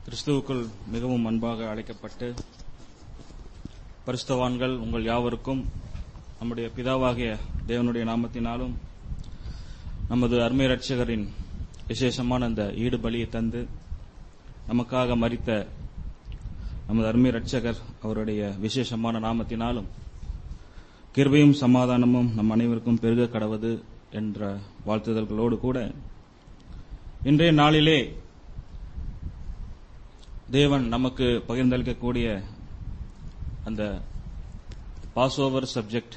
கிறிஸ்துவுக்குள் மிகவும் அன்பாக அழைக்கப்பட்டு பரிசுத்தவான்கள் உங்கள் யாவருக்கும் நம்முடைய பிதாவாகிய தேவனுடைய நாமத்தினாலும் நமது அருமை ரட்சகரின் விசேஷமான அந்த ஈடு பலியை தந்து நமக்காக மரித்த நமது அருமை ரட்சகர் அவருடைய விசேஷமான நாமத்தினாலும் கிருபையும் சமாதானமும் நம் அனைவருக்கும் பெருக கடவது என்ற வாழ்த்துதல்களோடு கூட இன்றைய நாளிலே தேவன் நமக்கு பகிர்ந்தளிக்கக்கூடிய அந்த பாஸ் ஓவர் சப்ஜெக்ட்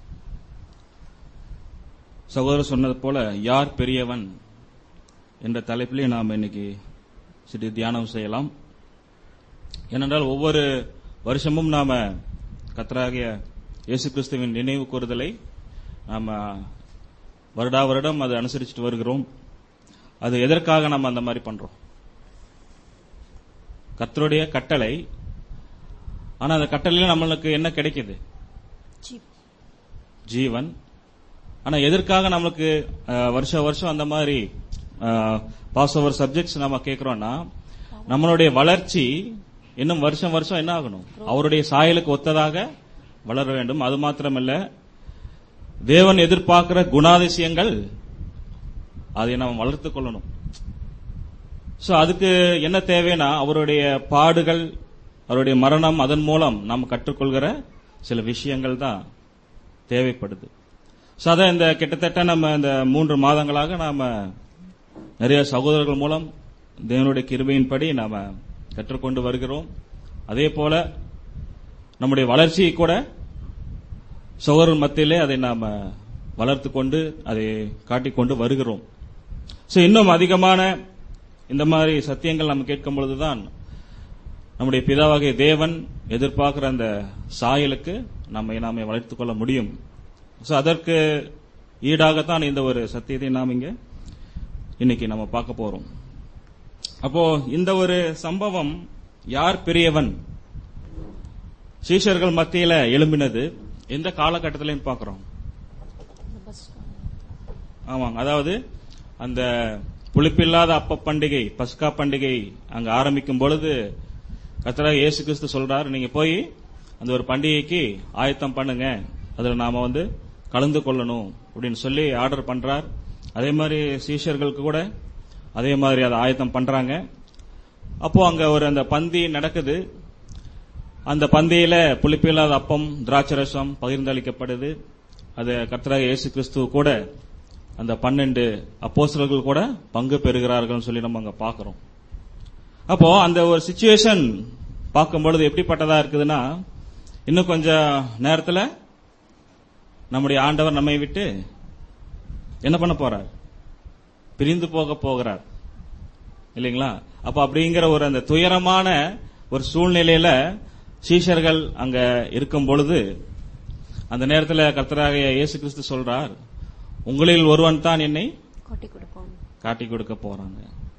சகோதரர் சொன்னது போல யார் பெரியவன் என்ற தலைப்பிலே நாம் இன்னைக்கு சிறிது தியானம் செய்யலாம் ஏனென்றால் ஒவ்வொரு வருஷமும் நாம கத்தராகிய இயேசு கிறிஸ்துவின் நினைவு கூறுதலை நாம வருடா வருடம் அதை அனுசரிச்சுட்டு வருகிறோம் அது எதற்காக நம்ம அந்த மாதிரி பண்றோம் கர்த்தருடைய கட்டளை ஆனா அந்த கட்டளையில நம்மளுக்கு என்ன கிடைக்குது ஜீவன் ஆனா எதற்காக நம்மளுக்கு அஹ், வருஷ வருஷம் அந்த மாதிரி பாஸ் ஓவர் சப்ஜெக்ட்ஸ் நம்ம கேட்கிறோம்னா நம்மளுடைய வளர்ச்சி இன்னும் வருஷம் வருஷம் என்ன ஆகணும் அவருடைய சாயலுக்கு ஒத்ததாக வளர வேண்டும் அது மாத்திரமல்ல தேவன் எதிர்பார்க்கிற குணாதிசயங்கள் அதை நாம் வளர்த்துக் கொள்ளணும் சோ அதுக்கு என்ன தேவைன்னா அவருடைய பாடுகள் அவருடைய மரணம் அதன் மூலம் நாம் கற்றுக்கொள்கிற சில விஷயங்கள் தான் தேவைப்படுது சோ அதான் இந்த கிட்டத்தட்ட நம்ம இந்த மூன்று மாதங்களாக நாம நிறைய சகோதரர்கள் மூலம் தேவனுடைய கிருபையின்படி நாம கற்றுக்கொண்டு வருகிறோம் அதே போல நம்முடைய வளர்ச்சியை கூட சகோதரர் மத்தியிலே அதை நாம வளர்த்து கொண்டு அதை காட்டிக்கொண்டு வருகிறோம் சோ இன்னும் அதிகமான இந்த மாதிரி சத்தியங்கள் நம்ம கேட்கும் பொழுதுதான் நம்முடைய பிதாவாகிய தேவன் எதிர்பார்க்கிற அந்த சாயலுக்கு நம்மை நாமே வளர்த்துக் கொள்ள முடியும் சோ அதற்கு ஈடாகத்தான் இந்த ஒரு சத்தியத்தை நாம் இங்க இன்னைக்கு நம்ம பார்க்க போறோம் அப்போ இந்த ஒரு சம்பவம் யார் பெரியவன் சீஷர்கள் மத்தியில எழும்பினது எந்த காலகட்டத்திலையும் பார்க்கிறோம் ஆமாங்க அதாவது அந்த புளிப்பில்லாத அப்ப பண்டிகை பஸ்கா பண்டிகை அங்க ஆரம்பிக்கும் பொழுது கர்த்தராக இயேசு கிறிஸ்து சொல்றாரு நீங்க போய் அந்த ஒரு பண்டிகைக்கு ஆயத்தம் பண்ணுங்க அதுல நாம வந்து கலந்து கொள்ளணும் அப்படின்னு சொல்லி ஆர்டர் பண்றார் அதே மாதிரி சீஷர்களுக்கு கூட அதே மாதிரி அதை ஆயத்தம் பண்றாங்க அப்போ அங்க ஒரு அந்த பந்தி நடக்குது அந்த பந்தியில புளிப்பில்லாத அப்பம் திராட்சரசம் பகிர்ந்தளிக்கப்படுது அது கர்த்தராக இயேசு கிறிஸ்து கூட அந்த பன்னெண்டு அப்போஸ்தலர்கள் கூட பங்கு பெறுகிறார்கள் சொல்லி நம்ம அங்க பாக்குறோம் அப்போ அந்த ஒரு சுச்சுவேஷன் பார்க்கும் பொழுது எப்படிப்பட்டதா இருக்குதுன்னா இன்னும் கொஞ்சம் நேரத்துல நம்முடைய ஆண்டவர் நம்மை விட்டு என்ன பண்ண போறார் பிரிந்து போக போகிறார் இல்லைங்களா அப்ப அப்படிங்கிற ஒரு அந்த துயரமான ஒரு சூழ்நிலையில சீஷர்கள் அங்க இருக்கும் பொழுது அந்த நேரத்துல கர்த்தராக இயேசு கிறிஸ்து சொல்றார் உங்களில் ஒருவன் தான் என்னை கொட்டி கொடுப்போம் காட்டி கொடுக்க போறாங்க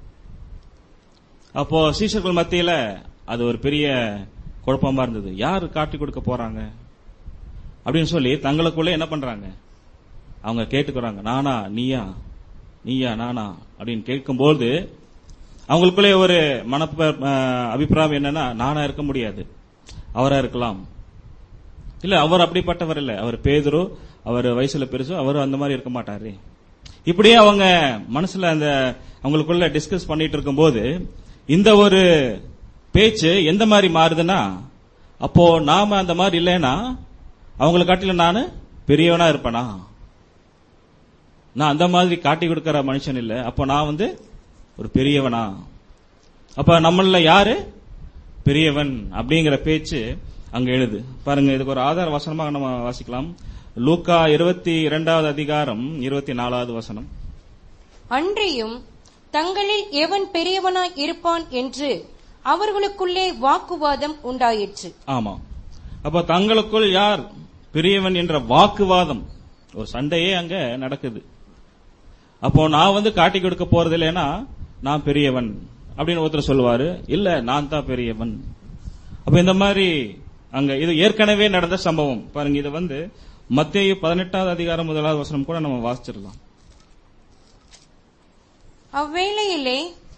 அப்போ சீஷர்கள் மத்தியில அது ஒரு பெரிய குழப்பமா இருந்தது யாரு காட்டி கொடுக்க போறாங்க அப்படின்னு சொல்லி தங்களுக்குள்ள என்ன பண்றாங்க அவங்க கேட்டுக்கிறாங்க நானா நீயா நீயா நானா அப்படின்னு கேட்கும்போது அவங்களுக்குள்ளே ஒரு மன அபிப்பிராயம் என்னன்னா நானா இருக்க முடியாது அவரா இருக்கலாம் இல்ல அவர் அப்படிப்பட்டவர் இல்ல அவர் பேதுரு அவர் வயசுல பெருசோ அவர் அந்த மாதிரி இருக்க மாட்டாரு இப்படியே அவங்க மனசுல அந்த அவங்களுக்குள்ள டிஸ்கஸ் பண்ணிட்டு இருக்கும்போது இந்த ஒரு பேச்சு எந்த மாதிரி மாறுதுன்னா அப்போ நாம அந்த மாதிரி இல்லைன்னா அவங்களை காட்டில நானு பெரியவனா இருப்பேனா நான் அந்த மாதிரி காட்டி கொடுக்கிற மனுஷன் இல்ல அப்போ நான் வந்து ஒரு பெரியவனா அப்ப நம்மள யாரு பெரியவன் அப்படிங்கிற பேச்சு அங்க எழுது பாருங்க இதுக்கு ஒரு ஆதார வசனமாக நம்ம வாசிக்கலாம் லூக்கா இருபத்தி இரண்டாவது அதிகாரம் இருபத்தி நாலாவது வசனம் அன்றியும் தங்களில் எவன் பெரியவனாய் இருப்பான் என்று அவர்களுக்குள்ளே வாக்குவாதம் உண்டாயிற்று ஆமா அப்ப தங்களுக்குள் யார் பெரியவன் என்ற வாக்குவாதம் ஒரு சண்டையே அங்க நடக்குது அப்போ நான் வந்து காட்டி கொடுக்க போறது இல்லைன்னா நான் பெரியவன் அப்படின்னு ஒருத்தர் சொல்லுவாரு இல்ல நான் தான் பெரியவன் அப்ப இந்த மாதிரி அங்க இது ஏற்கனவே நடந்த சம்பவம் பாருங்க இது வந்து மத்திய பதினெட்டாவது அதிகாரம் முதலாவது வசனம் கூட நம்ம வாசிச்சிடலாம் அவ்வேளையிலே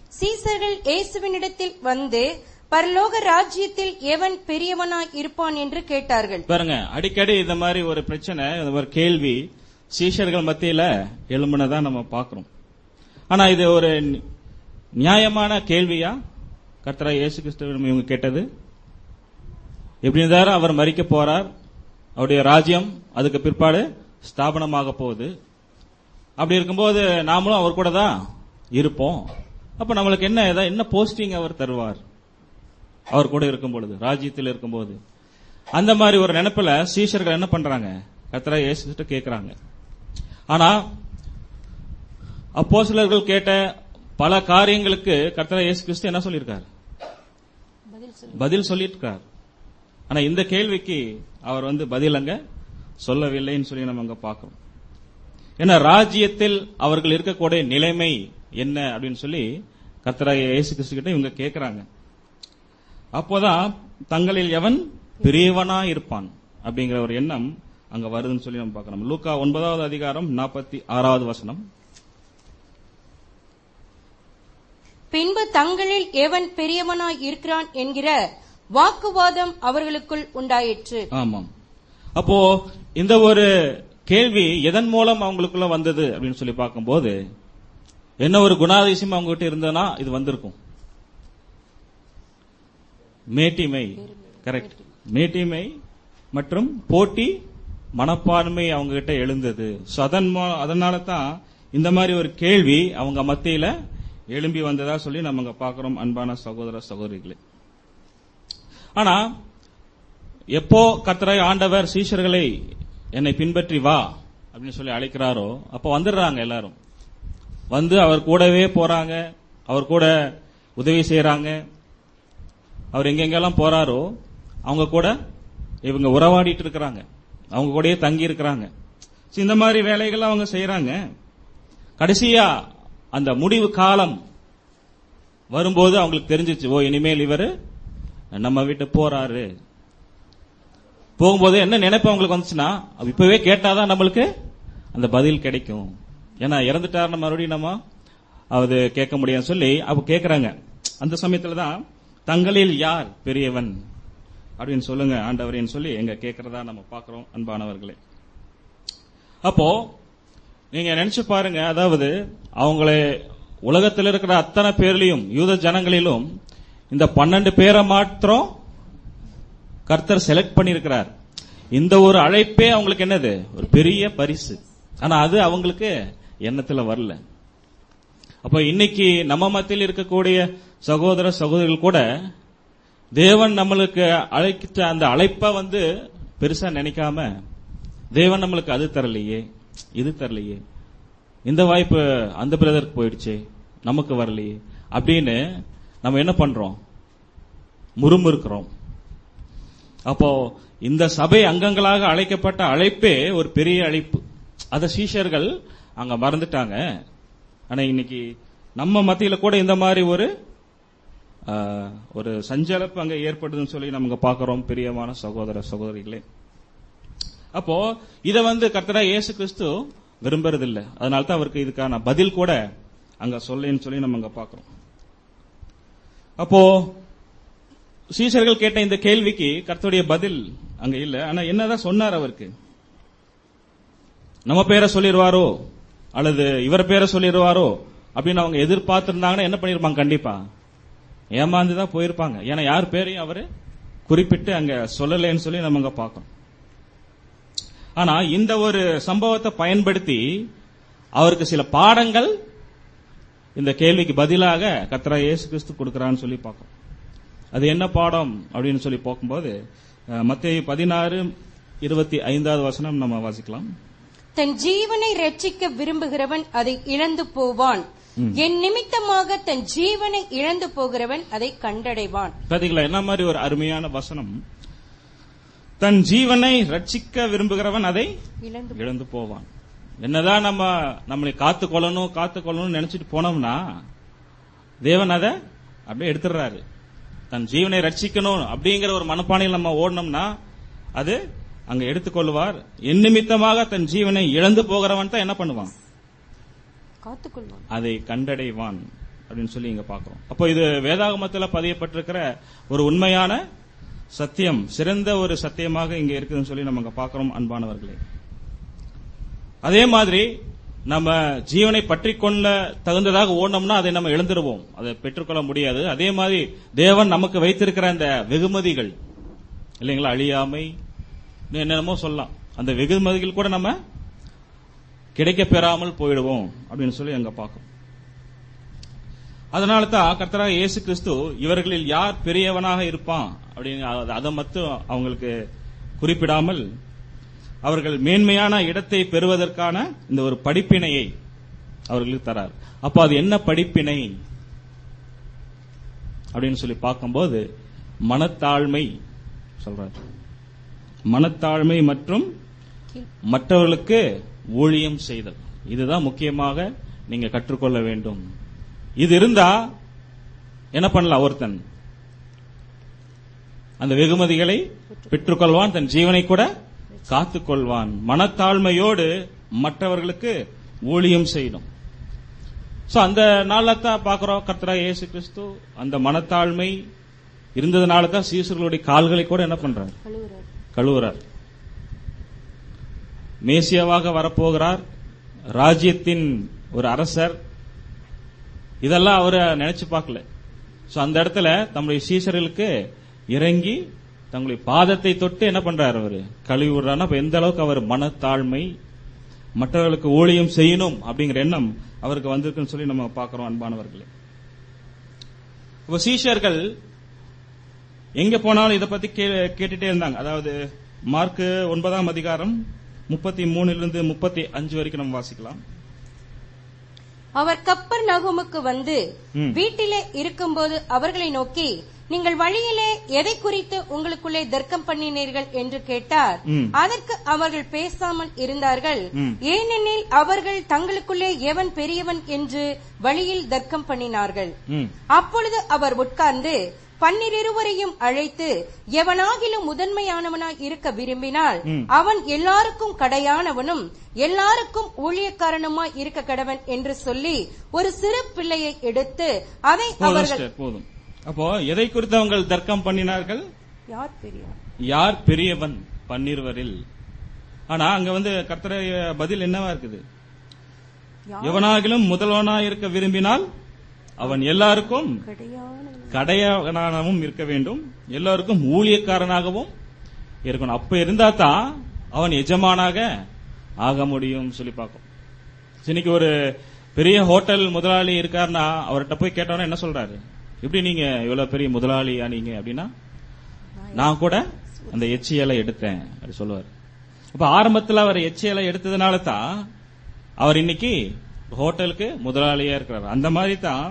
சீசர்கள் இயேசுவினிடத்தில் வந்து பரலோக ராஜ்யத்தில் எவன் பெரியவனாய் இருப்பான் என்று கேட்டார்கள் பாருங்க அடிக்கடி இந்த மாதிரி ஒரு பிரச்சனை இந்த மாதிரி கேள்வி சீஷர்கள் மத்தியில எழும்புனதா நம்ம பார்க்கிறோம் ஆனா இது ஒரு நி- நியாயமான கேள்வியா கர்த்தரா இயேசு கிறிஸ்துவிடம் இவங்க கேட்டது எப்படி இருந்தாலும் அவர் மறிக்க போறார் அவருடைய ராஜ்யம் அதுக்கு பிற்பாடு ஸ்தாபனமாக போகுது அப்படி இருக்கும்போது நாமளும் அவர் கூட தான் இருப்போம் அப்ப நம்மளுக்கு என்ன ஏதா- என்ன போஸ்டிங் அவர் தருவார் அவர் கூட இருக்கும் பொழுது ராஜ்யத்தில் இருக்கும்போது அந்த மாதிரி ஒரு நினைப்புல சீஷர்கள் என்ன பண்றாங்க கர்த்தரா இயேசு கிட்ட கேக்குறாங்க ஆனா அப்போஸ்தலர்கள் கேட்ட பல காரியங்களுக்கு கர்த்தரா இயேசு கிறிஸ்து என்ன சொல்லியிருக்கார் பதில் சொல்லியிருக்கார் ஆனா இந்த கேள்விக்கு அவர் வந்து பதில் அங்க சொல்லவில்லைன்னு சொல்லி நம்ம அங்க பார்க்கிறோம் ஏன்னா ராஜ்யத்தில் அவர்கள் இருக்கக்கூடிய நிலைமை என்ன அப்படின்னு சொல்லி கர்த்தராகிய இயேசு கிறிஸ்து கிட்ட இவங்க கேக்குறாங்க அப்போதான் தங்களில் எவன் பெரியவனா இருப்பான் அப்படிங்கிற ஒரு எண்ணம் அங்க வருதுன்னு சொல்லி நம்ம பார்க்கணும் லூக்கா ஒன்பதாவது அதிகாரம் நாற்பத்தி ஆறாவது வசனம் பின்பு தங்களில் எவன் பெரியவனாய் இருக்கிறான் என்கிற வாக்குவாதம் அவர்களுக்குள் உண்டாயிற்று ஆமாம் அப்போ இந்த ஒரு கேள்வி எதன் மூலம் அவங்களுக்குள்ள வந்தது அப்படின்னு சொல்லி பார்க்கும்போது என்ன ஒரு குணாதிசயம் அவங்க கிட்ட இருந்ததுன்னா இது வந்திருக்கும் மேட்டிமை கரெக்ட் மேட்டிமை மற்றும் போட்டி மனப்பான்மை அவங்க கிட்ட எழுந்தது So, அதன் மூ- அதனால தான் இந்த மாதிரி ஒரு கேள்வி அவங்க மத்தியில எழும்பி வந்ததா சொல்லி நம்ம அங்க பார்க்கிறோம் அன்பான சகோதர சகோதரிகளே ஆனா எப்போ கர்த்தராய் ஆண்டவர் சீஷர்களை என்னை பின்பற்றி வா அப்படின்னு சொல்லி அழைக்கிறாரோ அப்போ வந்துடுறாங்க எல்லாரும் வந்து அவர் கூடவே போறாங்க அவர் கூட உதவி செய்யறாங்க அவர் எங்கெங்கெல்லாம் போறாரோ அவங்க கூட இவங்க உறவாடிட்டு இருக்கிறாங்க அவங்க கூடயே தங்கி இருக்கிறாங்க So, இந்த மாதிரி வேலைகள் அவங்க செய்யறாங்க கடைசியா அந்த முடிவு காலம் வரும்போது அவங்களுக்கு தெரிஞ்சிச்சு ஓ இனிமேல் இவரு நம்ம வீட்டு போறாரு போகும்போது என்ன நினைப்பு அவங்களுக்கு வந்துச்சுன்னா அப்ப இப்பவே கேட்டாதான் நம்மளுக்கு அந்த பதில் கிடைக்கும் ஏன்னா இறந்துட்டாருன்னு மறுபடியும் நம்ம அது கேட்க முடியும் சொல்லி அப்ப கேக்குறாங்க அந்த சமயத்துல தான் தங்களில் யார் பெரியவன் அப்படின்னு சொல்லுங்க ஆண்டவரேன்னு சொல்லி எங்க கேட்கறதா நம்ம பார்க்கிறோம் அன்பானவர்களே அப்போ நீங்க நினைச்சு பாருங்க அதாவது அவங்களே உலகத்தில் இருக்கிற அத்தனை பேர்லயும் யூத ஜனங்களிலும் இந்த பன்னெண்டு பேரை மாத்திரம் கர்த்தர் செலக்ட் பண்ணியிருக்கிறார் இந்த ஒரு அழைப்பே அவங்களுக்கு என்னது ஒரு பெரிய பரிசு ஆனா அது அவங்களுக்கு எண்ணத்துல வரல அப்ப இன்னைக்கு நம்ம மத்தியில் இருக்கக்கூடிய சகோதர சகோதரிகள் கூட தேவன் நம்மளுக்கு அழைக்கிட்ட அந்த அழைப்பை வந்து பெருசா நினைக்காம தேவன் நம்மளுக்கு அது தரலையே இது தரலையே இந்த வாய்ப்பு அந்த பிரதருக்கு போயிடுச்சு நமக்கு வரலையே அப்படின்னு நம்ம என்ன பண்றோம் முறுமுறுக்கிறோம் அப்போ இந்த சபை அங்கங்களாக அழைக்கப்பட்ட அழைப்பே ஒரு பெரிய அழைப்பு அத சீஷர்கள் அங்க மறந்துட்டாங்க ஆனா இன்னைக்கு நம்ம மத்தியில கூட இந்த மாதிரி ஒரு ஆ, ஒரு சஞ்சலப்பு அங்க ஏற்படுதுன்னு சொல்லி நம்ம பார்க்கிறோம் பிரியமான சகோதர சகோதரிகளே அப்போ இத வந்து கர்த்தரா இயேசு கிறிஸ்து விரும்புறதில்ல அதனால தான் அவருக்கு இதுக்கான பதில் கூட அங்க சொல்லேன்னு சொல்லி நம்ம அங்க பார்க்கிறோம் அப்போ சீஷர்கள் கேட்ட இந்த கேள்விக்கு கர்த்தருடைய பதில் அங்க இல்ல ஆனா என்னதான் சொன்னார் அவருக்கு நம்ம பேரை சொல்லிடுவாரோ அல்லது இவர் பேரை சொல்லிடுவாரோ அப்படின்னு அவங்க எதிர்பார்த்திருந்தாங்கன்னா என்ன பண்ணிருப்பாங்க கண்டிப்பா ஏமாந்து தான் போயிருப்பாங்க ஏன்னா யார் பேரையும் அவரு குறிப்பிட்டு அங்க சொல்லலைன்னு சொல்லி நம்ம அங்க பார்க்கணும் ஆனா இந்த ஒரு சம்பவத்தை பயன்படுத்தி அவருக்கு சில பாடங்கள் இந்த கேள்விக்கு பதிலாக கர்த்தரா இயேசு கிறிஸ்து கொடுக்கறான்னு சொல்லி பார்க்கணும் அது என்ன பாடம் அப்படின்னு சொல்லி பார்க்கும்போது மத்திய பதினாறு இருபத்தி ஐந்தாவது வசனம் நம்ம வாசிக்கலாம் தன் ஜீவனை ரட்சிக்க விரும்புகிறவன் அதை இழந்து போவான் என் நிமித்தமாக தன் ஜீவனை இழந்து போகிறவன் அதை கண்டடைவான் பாத்தீங்களா என்ன மாதிரி ஒரு அருமையான வசனம் தன் ஜீவனை ரட்சிக்க விரும்புகிறவன் அதை இழந்து இழந்து போவான் என்னதான் நம்ம நம்மளை காத்து கொள்ளணும் காத்து கொள்ளணும்னு நினைச்சிட்டு போனோம்னா தேவன் அதை அப்படியே எடுத்துடுறாரு தன் ஜீவனை ரட்சிக்கணும் அப்படிங்கிற ஒரு மனப்பானையில் நம்ம ஓடணும்னா அது அங்க எடுத்துக்கொள்வார் என் நிமித்தமாக தன் ஜீவனை இழந்து போகிறவன் தான் என்ன பண்ணுவான் காத்துக்கொள்வான் அதை கண்டடைவான் அப்படின்னு சொல்லி இங்க பார்க்கிறோம் அப்போ இது வேதாகமத்தில் பதியப்பட்டிருக்கிற ஒரு உண்மையான சத்தியம் சிறந்த ஒரு சத்தியமாக இங்க இருக்குதுன்னு சொல்லி நம்ம இங்க பார்க்கிறோம் அன்பானவர்களே அதே மாதிரி நம்ம ஜீவனை பற்றி கொள்ள தகுந்ததாக ஓடணும்னா அதை நம்ம இழந்துருவோம் அதை பெற்றுக்கொள்ள முடியாது அதே மாதிரி தேவன் நமக்கு வைத்திருக்கிற அந்த வெகுமதிகள் இல்லைங்களா அழியாமை இன்னும் என்னென்னமோ சொல்லலாம் அந்த வெகுமதிகள் கூட நம்ம கிடைக்க பெறாமல் போயிடுவோம் அப்படின்னு சொல்லி அங்க பார்க்கிறோம் அதனால தான் கர்த்தராக இயேசு கிறிஸ்து இவர்களில் யார் பெரியவனாக இருப்பான் அப்படின்னு அத- அதை மட்டும் அவங்களுக்கு குறிப்பிடாமல் அவர்கள் மேன்மையான இடத்தை பெறுவதற்கான இந்த ஒரு படிப்பினையை அவர்களுக்கு தரார் அப்ப அது என்ன படிப்பினை அப்படின்னு சொல்லி பார்க்கும்போது மனத்தாழ்மை சொல்றார் மனத்தாழ்மை மற்றும் மற்றவர்களுக்கு ஊழியம் செய்தல் இதுதான் முக்கியமாக நீங்க கற்றுக்கொள்ள வேண்டும் இது இருந்தா என்ன பண்ணலாம் ஒருத்தன் அந்த வெகுமதிகளை பெற்றுக்கொள்வான் தன் ஜீவனை கூட காத்துக்கொள்வான் மனத்தாழ்மையோடு மற்றவர்களுக்கு ஊழியம் செய்யணும் சோ அந்த நாள்ல தான் பாக்குறோம் கர்த்தரா இயேசு கிறிஸ்து அந்த மனத்தாழ்மை இருந்ததுனால தான் சீசர்களுடைய கால்களை கூட என்ன பண்றார் கழுவுறார் கழுவுறார் மேசியாவாக வரப்போகிறார் ராஜ்யத்தின் ஒரு அரசர் இதெல்லாம் அவரை நினைச்சு பார்க்கல சோ அந்த இடத்துல தம்முடைய சீசர்களுக்கு இறங்கி தங்களுடைய பாதத்தை தொட்டு என்ன பண்றாரு அவரு கழுவி விடுறாருன்னா அப்ப எந்த அளவுக்கு அவர் மனத்தாழ்மை மற்றவர்களுக்கு ஊழியம் செய்யணும் அப்படிங்கிற எண்ணம் அவருக்கு வந்திருக்குன்னு சொல்லி நம்ம பார்க்கிறோம் அன்பானவர்களே இப்ப சீஷர்கள் எங்க போனாலும் இதை பத்தி கே- கேட்டுட்டே இருந்தாங்க அதாவது மார்க் ஒன்பதாம் அதிகாரம் முப்பத்தி மூணுல முப்பத்தி அஞ்சு வரைக்கும் நம்ம வாசிக்கலாம் அவர் கப்பர் நகுமுக்கு வந்து ம். வீட்டிலே இருக்கும்போது அவர்களை நோக்கி நீங்கள் வழியிலே எதை குறித்து உங்களுக்குள்ளே தர்க்கம் பண்ணினீர்கள் என்று கேட்டார் ம். அதற்கு அவர்கள் பேசாமல் இருந்தார்கள் ம். ஏனெனில் அவர்கள் தங்களுக்குள்ளே எவன் பெரியவன் என்று வழியில் தர்க்கம் பண்ணினார்கள் ம் அப்பொழுது அவர் உட்கார்ந்து பன்னிருவரையும் அழைத்து எவனாகிலும் முதன்மையானவனாய் இருக்க விரும்பினால் ம். அவன் எல்லாருக்கும் கடையானவனும் எல்லாருக்கும் ஊழியக்காரனுமாய் இருக்க கடவன் என்று சொல்லி ஒரு சிறு பிள்ளையை எடுத்து அதை போதும் அவர்கள் sister, போதும் அப்போ எதை குறித்து அவங்க தர்க்கம் பண்ணினார்கள் யார் பெரியவன் யார் பெரியவன் பன்னிருவரில் ஆனா அங்க வந்து கர்த்தருடைய பதில் என்னவா இருக்குது எவனாகிலும் முதல்வனா இருக்க விரும்பினால் அவன் எல்லாருக்கும் கடையானவன் கடையானாகவும் இருக்க வேண்டும் எல்லாருக்கும் ஊழியக்காரனாகவும் இருக்கணும் அப்ப இருந்தா தான் அவன் எஜமானாக ஆக முடியும் சொல்லி பார்க்கும் இன்னைக்கு ஒரு பெரிய ஹோட்டல் முதலாளி இருக்காருன்னா அவர்கிட்ட போய் கேட்டவன என்ன சொல்றாரு எப்படி நீங்க இவ்வளவு பெரிய முதலாளி ஆனீங்க அப்படின்னா நான் கூட அந்த எச்சியலை எடுத்தேன் அப்படி சொல்லுவார் அப்ப ஆரம்பத்துல அவர் எச்சியலை எடுத்ததுனால தான் அவர் இன்னைக்கு ஹோட்டலுக்கு முதலாளியா இருக்கிறார் அந்த மாதிரி தான்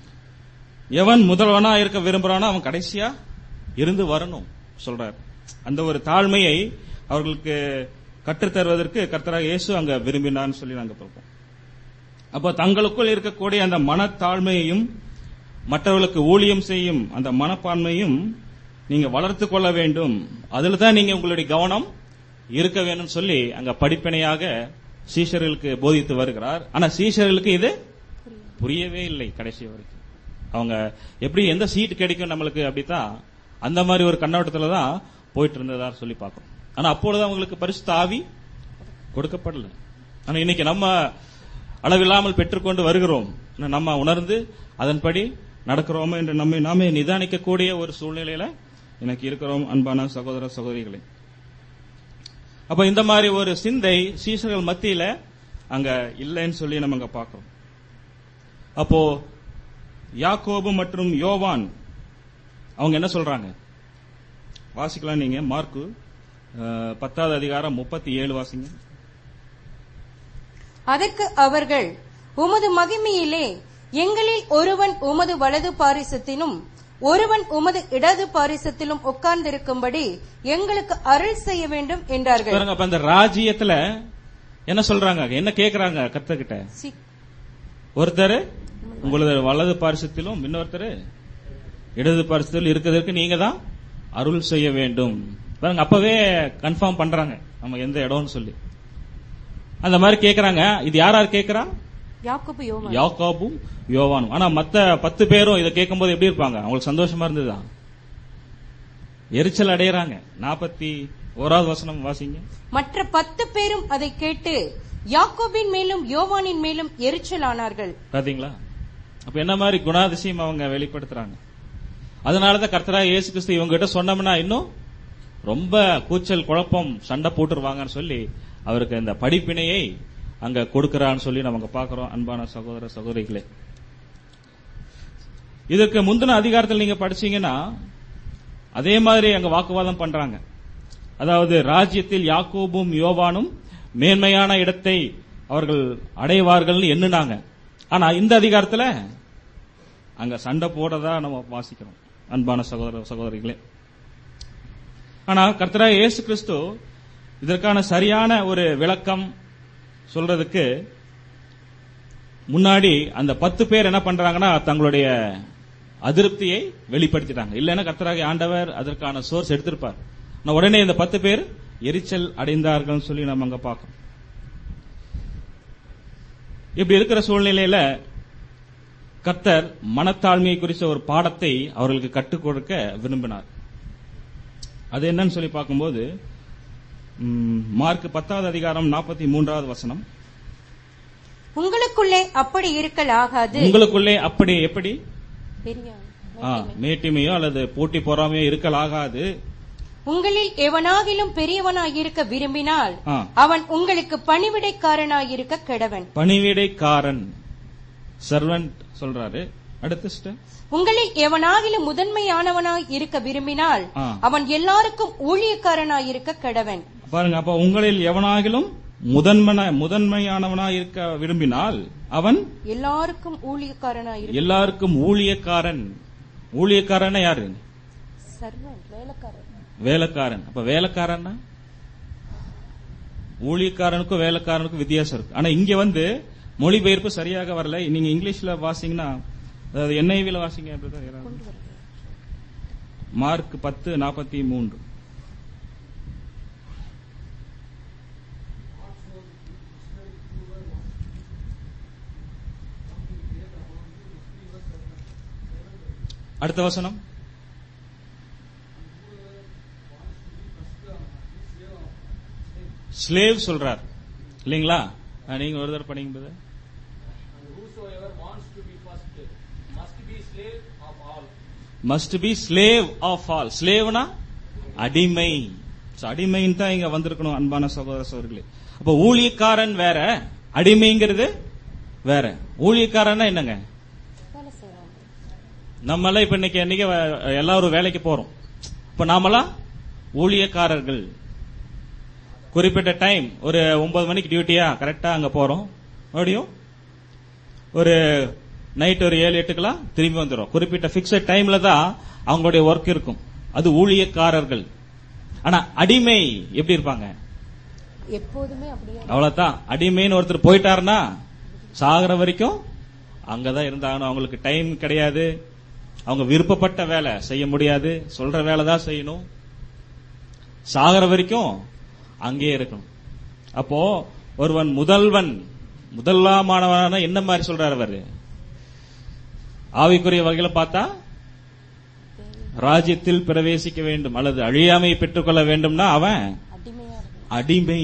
எவன் முதல்வனா இருக்க விரும்புறானோ அவன் கடைசியா இருந்து வரணும் சொல்றார் அந்த ஒரு தாழ்மையை அவர்களுக்கு கற்றுத்தருவதற்கு கர்த்தராக இயேசு அங்க விரும்பினான்னு சொல்லி நாங்க பார்ப்போம் அப்போ தங்களுக்குள் இருக்கக்கூடிய அந்த மனத்தாழ்மையையும் மற்றவர்களுக்கு ஊழியம் செய்யும் அந்த மனப்பான்மையும் நீங்க வளர்த்து கொள்ள வேண்டும் அதுல தான் நீங்க உங்களுடைய கவனம் இருக்க வேண்டும் சொல்லி அங்க படிப்பினையாக சீஷர்களுக்கு போதித்து வருகிறார் ஆனா சீஷர்களுக்கு இது புரியவே இல்லை கடைசி வரைக்கும் அவங்க எப்படி எந்த சீட் கிடைக்கும் நம்மளுக்கு அப்படித்தான் அந்த மாதிரி ஒரு கண்ணோட்டத்துல தான் போயிட்டு இருந்ததா சொல்லி பார்க்கிறோம் ஆனா அப்பொழுது அவங்களுக்கு பரிசுத்த ஆவி கொடுக்கப்படல ஆனா இன்னைக்கு நம்ம அளவில்லாமல் பெற்றுக்கொண்டு வருகிறோம் ஆனா நம்ம உணர்ந்து அதன்படி நடக்கிறோமா என்று நம்மை நாமே நிதானிக்கக்கூடிய ஒரு சூழ்நிலையில எனக்கு இருக்கிறோம் அன்பான சகோதர சகோதரிகளே அப்ப இந்த மாதிரி ஒரு சிந்தை சீசர்கள் மத்தியில அங்க இல்லைன்னு சொல்லி நம்ம அங்க பார்க்கிறோம் அப்போ யாக்கோபு மற்றும் யோவான் அவங்க என்ன சொல்றாங்க வாசிக்கலாம் நீங்க மார்க்கு அஹ், பத்தாவது அதிகாரம் முப்பத்தி ஏழு வாசிங்க அதற்கு அவர்கள் உமது மகிமையிலே எங்களில் ஒருவன் உமது வலது பாரிசத்திலும் ஒருவன் உமது இடது பாரிசத்திலும் உட்கார்ந்திருக்கும்படி எங்களுக்கு அருள் செய்ய வேண்டும் என்றார்கள் பாருங்க அப்ப அந்த ராஜ்யத்துல என்ன சொல்றாங்க என்ன கேக்குறாங்க கர்த்தர்கிட்ட சி- ஒருத்தர் உங்களது வலது பாரிசத்திலும் இன்னொருத்தர் இடது பாரிசத்திலும் இருக்கிறதுக்கு நீங்க தான் அருள் செய்ய வேண்டும் பாருங்க அப்பவே கன்ஃபார்ம் பண்றாங்க நம்ம எந்த இடம்னு சொல்லி அந்த மாதிரி கேக்குறாங்க இது யார் யார் கேக்குறா யாக்கோபு யோவான் யாக்கோபும் யோவானும் ஆனா மத்த பத்து பேரும் இதை கேட்கும்போது எப்படி இருப்பாங்க அவங்களுக்கு சந்தோஷமா இருந்ததா எரிச்சல் அடையறாங்க நாற்பத்தி ஓராவது வசனம் வாசிங்க மற்ற பத்து பேரும் அதை கேட்டு யாக்கோபின் மேலும் யோவானின் மேலும் எரிச்சலானார்கள் பாத்தீங்களா அப்ப என்ன மாதிரி குணாதிசயம் அவங்க வெளிப்படுத்துறாங்க அதனாலதான் கர்த்தரா இயேசு கிறிஸ்து இவங்க கிட்ட சொன்னோம்னா இன்னும் ரொம்ப கூச்சல் குழப்பம் சண்டை போட்டுருவாங்கன்னு சொல்லி அவருக்கு இந்த படிப்பினையை அங்க கொடுக்கறான்னு சொல்லி நம்ம அங்க பாக்குறோம் அன்பான சகோதர சகோதரிகளே இதற்கு முந்தின அதிகாரத்தில் நீங்க படிச்சீங்கன்னா அதே மாதிரி அங்க வாக்குவாதம் பண்றாங்க அதாவது ராஜ்யத்தில் யாக்கோபும் யோவானும் மேன்மையான இடத்தை அவர்கள் அடைவார்கள்னு எண்ணுனாங்க ஆனா இந்த அதிகாரத்துல அங்க சண்டை போடுறதா நம்ம வாசிக்கிறோம் அன்பான சகோதர சகோதரிகளே ஆனா கர்த்தரா இயேசு கிறிஸ்து இதற்கான சரியான ஒரு விளக்கம் சொல்றதுக்கு முன்னாடி அந்த பத்து பேர் என்ன பண்றாங்கன்னா தங்களுடைய அதிருப்தியை வெளிப்படுத்திட்டாங்க இல்லைன்னா கர்த்தராகிய ஆண்டவர் அதற்கான சோர்ஸ் எடுத்திருப்பார் ஆனா உடனே இந்த பத்து பேர் எரிச்சல் அடைந்தார்கள் சொல்லி நம்ம அங்க பார்க்கணும் இப்படி இருக்கிற சூழ்நிலையில கர்த்தர் மனத்தாழ்மையை குறித்த ஒரு பாடத்தை அவர்களுக்கு கற்றுக் கொடுக்க விரும்பினார் அது என்னன்னு சொல்லி பார்க்கும்போது ம், மார்க் பத்தாவது அதிகாரம் நாற்பத்தி மூன்றாவது வசனம் உங்களுக்குள்ளே அப்படி இருக்கல் ஆகாது உங்களுக்குள்ளே அப்படி எப்படி பெரிய ஆ, மேட்டிமையோ அல்லது போட்டி பொறாமையோ இருக்கலாகாது உங்களில் எவனாகிலும் பெரியவனாயிருக்க விரும்பினால் ஆ, அவன் உங்களுக்கு பணிவிடைக்காரனாயிருக்க கெடவன் பணிவிடைக்காரன் சர்வன்ட் சொல்றாரு அடுத்த step. உங்களில் எவனாகிலும் முதன்மையானவனாய் இருக்க விரும்பினால் ஆ. அவன் எல்லாருக்கும் ஊழியக்காரனாயிருக்க கெடவன் பாருங்க அப்ப உங்களில் எவனாகிலும் முதன்மன முதன்மையானவனாய் இருக்க விரும்பினால் அவன் எல்லாருக்கும் ஊழியக்காரனாயிருக்க எல்லாருக்கும் ஊழியக்காரன் ஊழியக்காரன் யாரு சர்வன் வேலைக்காரன் வேலைக்காரன் அப்ப வேலைக்காரன்னா ஊழியக்காரனுக்கும் வேலைக்காரனுக்கும் வித்தியாசம் இருக்கு ஆனா இங்க வந்து மொழிபெயர்ப்பு சரியாக வரல நீங்க இங்கிலீஷ்ல வாசிங்கன்னா அதாவது என்ஐவில வாசிங்க அப்படிதான் யாராவது. மார்க் பத்து நாற்பத்தி மூன்று அடுத்த வசனம் ஸ்லேவ் சொல்றார் இல்லைங்களா ஆ, நீங்க ஒரு தடவை படிங்க brother. Whosoever wants to be first must be slave of all. must be slave of all ஸ்லேவ்னா அடிமை So, அடிமைன்னு தான் இங்க வந்திருக்கணும் அன்பான சகோதர சகோதரிகளே அப்ப ஊழியக்காரன் வேற அடிமைங்கிறது வேற ஊழியக்காரன்னா என்னங்க வேலை செய்யறாங்க நம்மளாம் இப்ப இன்னைக்கு இன்னைக்கு வ- எல்லாரும் வேலைக்கு போறோம் இப்ப நாமெல்லாம் ஊழியக்காரர்கள் குறிப்பிட்ட டைம் ஒரு ஒன்பது மணிக்கு டியூட்டியா கரெக்டா அங்க போறோம் மறுபடியும் ஒரு நைட் ஒரு ஏழு எட்டுக்கெல்லாம் திரும்பி வந்துடும் குறிப்பிட்ட பிக்சட் டைம்ல தான் அவங்களுடைய ஒர்க் இருக்கும் அது ஊழியக்காரர்கள் ஆனா அடிமை எப்படி இருப்பாங்க எப்போதுமே அப்படியே அவ்வளவுதான் அடிமைன்னு ஒருத்தர் போயிட்டாருன்னா சாகுற வரைக்கும் அங்கதான் இருந்தாகணும் அவங்களுக்கு டைம் கிடையாது அவங்க விருப்பப்பட்ட வேலை செய்ய முடியாது சொல்ற வேலை தான் செய்யணும் சாகுற வரைக்கும் அங்கேயே இருக்கணும் அப்போ ஒருவன் முதல்வன் முதலாமானவன என்ன மாதிரி சொல்றாரு அவரு ஆவிக்குரிய வகையில பார்த்தா ராஜ்யத்தில் பிரவேசிக்க வேண்டும் அல்லது அழியாமை பெற்றுக்கொள்ள வேண்டும்னா அவன் அடிமையா இருக்கு அடிமை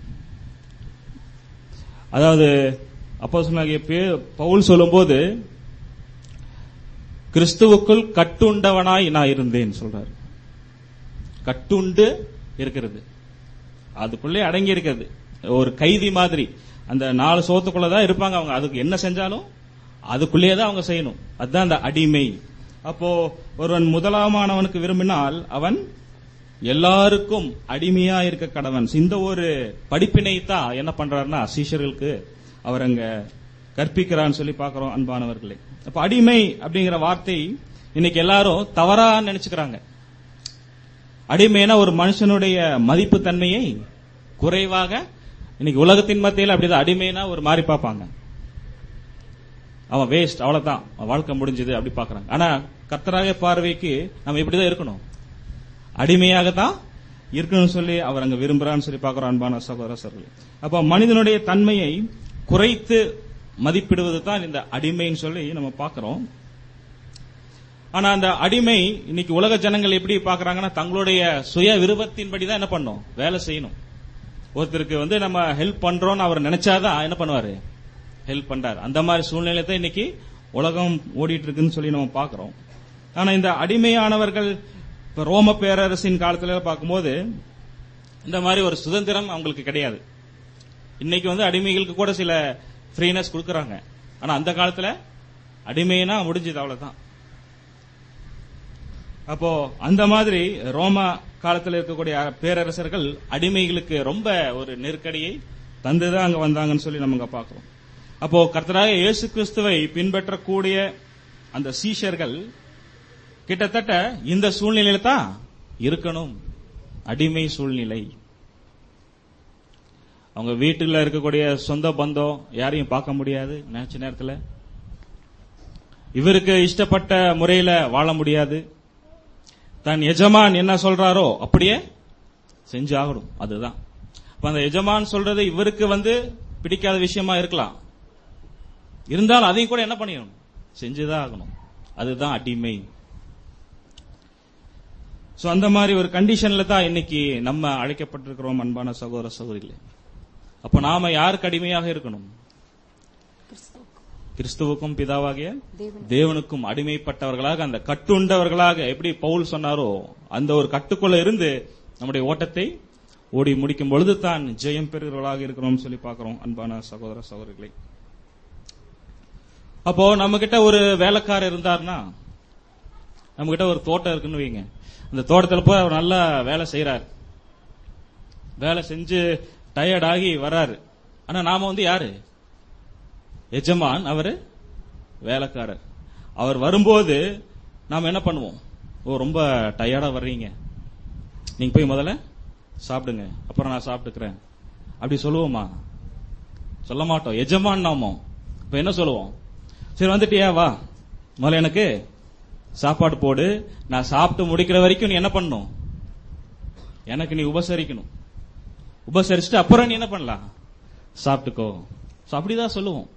அதாவது அப்போ பவுல் சொல்லும்போது கிறிஸ்துவுக்குள் கட்டுண்டவனாய் நான் இருந்தேன் சொல்றாரு கட்டுண்டு இருக்கிறது அதுக்குள்ளே அடங்கி இருக்கிறது ஒரு கைதி மாதிரி அந்த நாலு சோத்துக்குள்ளதான் இருப்பாங்க அவங்க அதுக்கு என்ன செஞ்சாலும் அதுக்குள்ளேயே தான் அவங்க செய்யணும் அதுதான் அந்த அடிமை அப்போ ஒருவன் முதலாமானவனுக்கு விரும்பினால் அவன் எல்லாருக்கும் அடிமையா இருக்க கடவன் இந்த ஒரு படிப்பினை தான் என்ன பண்றாருன்னா சீஷர்களுக்கு அவர் அங்க கற்பிக்கிறான்னு சொல்லி பார்க்கிறோம் அன்பானவர்களே அப்ப அடிமை அப்படிங்கிற வார்த்தை இன்னைக்கு எல்லாரும் தவறா நினைச்சுக்கிறாங்க அடிமைனா ஒரு மனுஷனுடைய மதிப்பு தன்மையை குறைவாக இன்னைக்கு உலகத்தின் மத்தியில் அப்படிதான் அடிமைனா ஒரு மாதிரி பார்ப்பாங்க அவன் வேஸ்ட் அவ்வளவுதான் அவன் வாழ்க்கை முடிஞ்சது அப்படி பார்க்கறாங்க ஆனா கர்த்தராக பார்வைக்கு நம்ம இப்படிதான் இருக்கணும் அடிமையாக தான் இருக்கணும்னு சொல்லி அவர் அங்க விரும்புறான்னு சொல்லி பார்க்கிறோம் அன்பான சகோதர சகோதரி அப்ப மனிதனுடைய தன்மையை குறைத்து மதிப்பிடுவது தான் இந்த அடிமைன்னு சொல்லி நம்ம பார்க்கிறோம் ஆனா அந்த அடிமை இன்னைக்கு உலக ஜனங்கள் எப்படி பார்க்கறாங்கன்னா தங்களுடைய சுய விருப்பத்தின்படி தான் என்ன பண்ணும் வேலை செய்யணும் ஒருத்தருக்கு வந்து நம்ம ஹெல்ப் பண்றோம்னு அவர் நினைச்சாதான் என்ன பண்ணுவாரு ஹெல்ப் பண்றாரு அந்த மாதிரி சூழ்நிலை தான் இன்னைக்கு உலகம் ஓடிட்டு இருக்குன்னு சொல்லி நம்ம பார்க்கிறோம் ஆனா இந்த அடிமையானவர்கள் இப்ப ரோம பேரரசின் காலத்துல பார்க்கும்போது இந்த மாதிரி ஒரு சுதந்திரம் அவங்களுக்கு கிடையாது இன்னைக்கு வந்து அடிமைகளுக்கு கூட சில ஃப்ரீனஸ் கொடுக்கறாங்க ஆனா அந்த காலத்துல அடிமைனா முடிஞ்சது அவ்வளவுதான் அப்போ அந்த மாதிரி ரோமா காலத்துல இருக்கக்கூடிய பேரரசர்கள் அடிமைகளுக்கு ரொம்ப ஒரு நெருக்கடியை தந்துதான் அங்க வந்தாங்கன்னு சொல்லி நம்ம அங்க பாக்குறோம் அப்போ கர்த்தராக இயேசு கிறிஸ்துவை பின்பற்றக்கூடிய அந்த சீஷர்கள் கிட்டத்தட்ட இந்த சூழ்நிலையில தான் இருக்கணும் அடிமை சூழ்நிலை அவங்க வீட்டுல இருக்கக்கூடிய சொந்த பந்தம் யாரையும் பார்க்க முடியாது நினைச்ச நேரத்துல இவருக்கு இஷ்டப்பட்ட முறையில வாழ முடியாது தன் எஜமான் என்ன சொல்றாரோ அப்படியே செஞ்சு ஆகணும் அதுதான் அப்ப அந்த எஜமான் சொல்றது இவருக்கு வந்து பிடிக்காத விஷயமா இருக்கலாம் இருந்தாலும் அதையும் கூட என்ன பண்ணிடணும் செஞ்சுதான் ஆகணும் அதுதான் அடிமை சோ அந்த மாதிரி ஒரு கண்டிஷன்ல தான் இன்னைக்கு நம்ம அழைக்கப்பட்டிருக்கிறோம் அன்பான சகோதர சகோதரிகளே அப்ப நாம யாருக்கு அடிமையாக இருக்கணும் கிறிஸ்துவுக்கும் பிதாவாகிய தேவன் தேவனுக்கும் அடிமைப்பட்டவர்களாக அந்த கட்டுண்டவர்களாக எப்படி பவுல் சொன்னாரோ அந்த ஒரு கட்டுக்குள்ள இருந்து நம்முடைய ஓட்டத்தை ஓடி முடிக்கும் பொழுது தான் ஜெயம் பெறுகிறவர்களாக இருக்கிறோம் சொல்லி பார்க்கிறோம் அன்பான சகோதர சகோதரிகளை அப்போ நம்ம கிட்ட ஒரு வேலைக்காரர் இருந்தார்னா நம்ம கிட்ட ஒரு தோட்டம் இருக்குன்னு வைங்க அந்த தோட்டத்துல போய் அவர் நல்லா வேலை செய்யறாரு வேலை செஞ்சு டயர்ட் ஆகி வர்றாரு ஆனா நாம வந்து யாரு எஜமான் அவரு வேலைக்காரர் அவர் வரும்போது நாம என்ன பண்ணுவோம் ஓ ரொம்ப டயர்டா வர்றீங்க நீங்க போய் முதல்ல சாப்பிடுங்க அப்புறம் நான் சாப்பிட்டுக்கிறேன் அப்படி சொல்லுவோமா சொல்ல மாட்டோம் எஜமான் நாமோ இப்ப என்ன சொல்லுவோம் சரி வந்துட்டியா வா முதல்ல எனக்கு சாப்பாடு போடு நான் சாப்பிட்டு முடிக்கிற வரைக்கும் நீ என்ன பண்ணணும் எனக்கு நீ உபசரிக்கணும் உபசரிச்சுட்டு அப்புறம் நீ என்ன பண்ணலாம் சாப்பிட்டுக்கோ So அப்படிதான் சொல்லுவோம்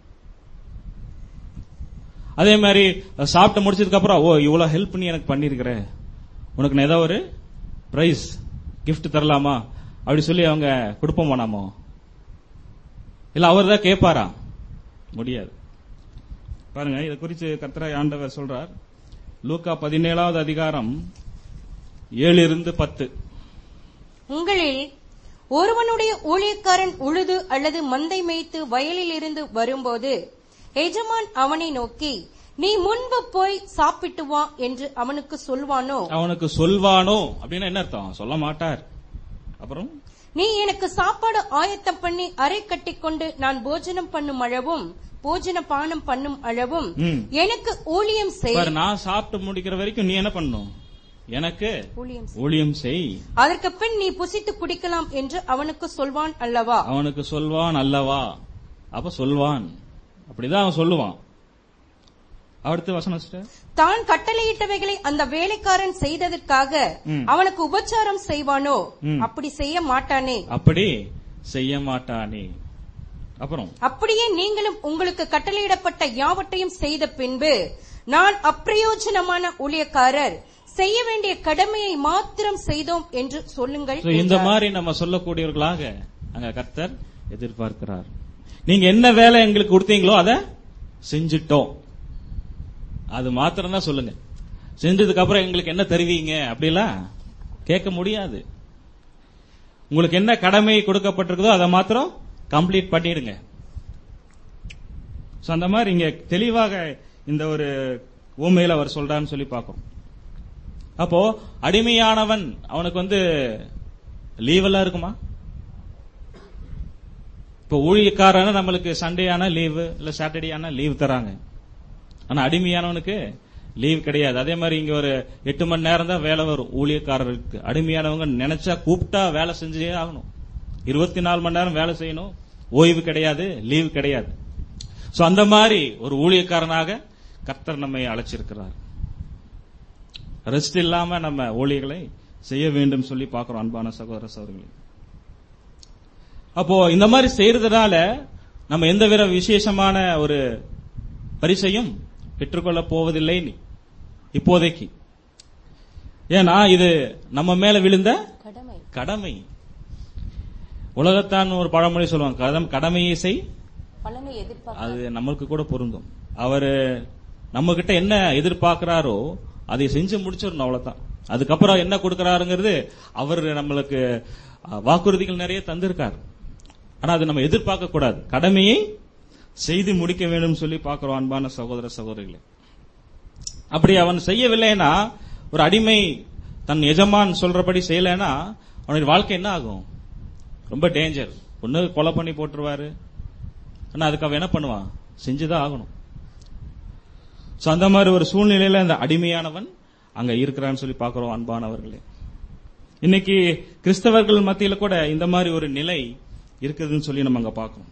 அதே மாதிரி சாப்பிட்டு முடிச்சதுக்கு அப்புறம் ஓ இவ்வளவு ஹெல்ப் நீ எனக்கு பண்ணிருக்கிற உனக்கு நான் ஏதாவது ஒரு பிரைஸ் கிஃப்ட் தரலாமா அப்படி சொல்லி அவங்க கொடுப்போமா நாமோ இல்ல அவர் தான் கேட்பாரா முடியாது பாருங்க இதை குறித்து கர்த்தராய் ஆண்டவர் சொல்றார் லூக்கா பதினேழாவது அதிகாரம் ஏழு இருந்து பத்து உங்களில் ஒருவனுடைய ஊழியக்காரன் உழுது அல்லது மந்தை மேய்த்து வயலில் இருந்து வரும்போது எஜமான் அவனை நோக்கி நீ முன்பு போய் சாப்பிட்டு வா என்று அவனுக்கு சொல்வானோ அவனுக்கு சொல்வானோ அப்படின்னு என்ன அர்த்தம் சொல்ல மாட்டார் அப்புறம் நீ எனக்கு சாப்பாடு ஆயத்தம் பண்ணி அறை கட்டிக்கொண்டு நான் போஜனம் பண்ணும் அளவும் போஜன பானம் பண்ணும் அளவும் ம். எனக்கு ஊழியம் செய் பாரு நான் சாப்பிட்டு முடிக்கிற வரைக்கும் நீ என்ன பண்ணணும் எனக்கு ஊழியம் செய். ஊழியம் செய் அதற்கு பின் நீ புசித்து குடிக்கலாம் என்று அவனுக்கு சொல்வான் அல்லவா அவனுக்கு சொல்வான் அல்லவா அப்ப சொல்வான் அப்படிதான் அவன் சொல்லுவான் அடுத்த வசனம் sister. தான் கட்டளையிட்டவைகளை அந்த வேலைக்காரன் செய்ததற்காக ம். அவனுக்கு உபச்சாரம் செய்வானோ ம். அப்படி செய்ய மாட்டானே அப்படி செய்ய மாட்டானே அப்புறம் அப்படியே நீங்களும் உங்களுக்கு கட்டளையிடப்பட்ட யாவற்றையும் செய்த பின்பு நான் அப்பிரயோஜனமான ஊழியக்காரர் செய்ய வேண்டிய கடமையை மாத்திரம் செய்தோம் என்று சொல்லுங்கள் So, இந்த என்றார். மாதிரி நம்ம சொல்லக்கூடியவர்களாக அங்க கர்த்தர் எதிர்பார்க்கிறார் நீங்க என்ன வேலை எங்களுக்கு கொடுத்தீங்களோ அதை செஞ்சிட்டோம் அது மாத்திரம் தான் சொல்லுங்க செஞ்சதுக்கு அப்புறம் எங்களுக்கு என்ன தருவீங்க அப்படிலாம் கேட்க முடியாது உங்களுக்கு என்ன கடமை கொடுக்கப்பட்டிருக்குதோ அதை மாத்திரம் கம்ப்ளீட் பண்ணிடுங்க So, அந்த மாதிரி இங்க தெளிவாக இந்த ஒரு ஊமையில அவர் சொல்றான்னு சொல்லி பார்க்கிறோம் அப்போ அடிமையானவன் அவனுக்கு வந்து லீவ் எல்லாம் இருக்குமா இப்போ ஊழியக்காரன நம்மளுக்கு சண்டே ஆனா லீவு இல்ல சாட்டர்டே ஆனா லீவ் தராங்க ஆனா அடிமையானவனுக்கு லீவ் கிடையாது அதே மாதிரி இங்க ஒரு எட்டு மணி நேரம் தான் வேலை வரும் ஊழியக்காரருக்கு அடிமையானவங்க நினைச்சா கூப்பிட்டா வேலை செஞ்சே ஆகணும் இருபத்தி நாலு மணி நேரம் வேலை செய்யணும் ஓய்வு கிடையாது லீவ் கிடையாது சோ அந்த மாதிரி ஒரு ஊழியக்காரனாக கர்த்தர் நம்மை அழைச்சிருக்கிறார் ரெஸ்ட் இல்லாம நம்ம ஊழியர்களை செய்ய வேண்டும் சொல்லி பார்க்கிறோம் அன்பான சகோதர சகோதரர்களே அப்போ இந்த மாதிரி செய்யறதுனால நம்ம எந்த வித விசேஷமான ஒரு பரிசையும் பெற்றுக்கொள்ள போவதில்லை இப்போதைக்கு ஏன்னா இது நம்ம மேல விழுந்த கடமை கடமை உலகத்தான் ஒரு பழமொழி சொல்லுவாங்க கதம் கடமையை செய் பலனை எதிர்பார்க்க அது நம்மளுக்கு கூட பொருந்தும் அவரு நம்ம கிட்ட என்ன எதிர்பார்க்கிறாரோ அதை செஞ்சு முடிச்சிடணும் அவ்வளவுதான் அதுக்கப்புறம் என்ன கொடுக்கறாருங்கிறது அவர் நம்மளுக்கு அஹ், வாக்குறுதிகள் நிறைய தந்திருக்கார் ஆனா அது நம்ம எதிர்பார்க்க கூடாது கடமையை செய்து முடிக்க வேண்டும் சொல்லி பார்க்கிறோம் அன்பான சகோதர சகோதரிகளே அப்படி அவன் செய்யவில்லைன்னா ஒரு அடிமை தன் எஜமான் சொல்றபடி செய்யலைன்னா அவனுடைய வாழ்க்கை என்ன ஆகும் ரொம்ப டேஞ்சர் ஒண்ணு கொலை பண்ணி போட்டுருவாரு ஆனா அதுக்கு அவன் என்ன பண்ணுவான் செஞ்சுதான் ஆகணும் சோ அந்த மாதிரி ஒரு சூழ்நிலையில அந்த அடிமையானவன் அங்க இருக்கிறான்னு சொல்லி பார்க்கிறோம் அன்பானவர்களே இன்னைக்கு கிறிஸ்தவர்கள் மத்தியில கூட இந்த மாதிரி ஒரு நிலை இருக்குதுன்னு சொல்லி நம்ம அங்க பார்க்கணும்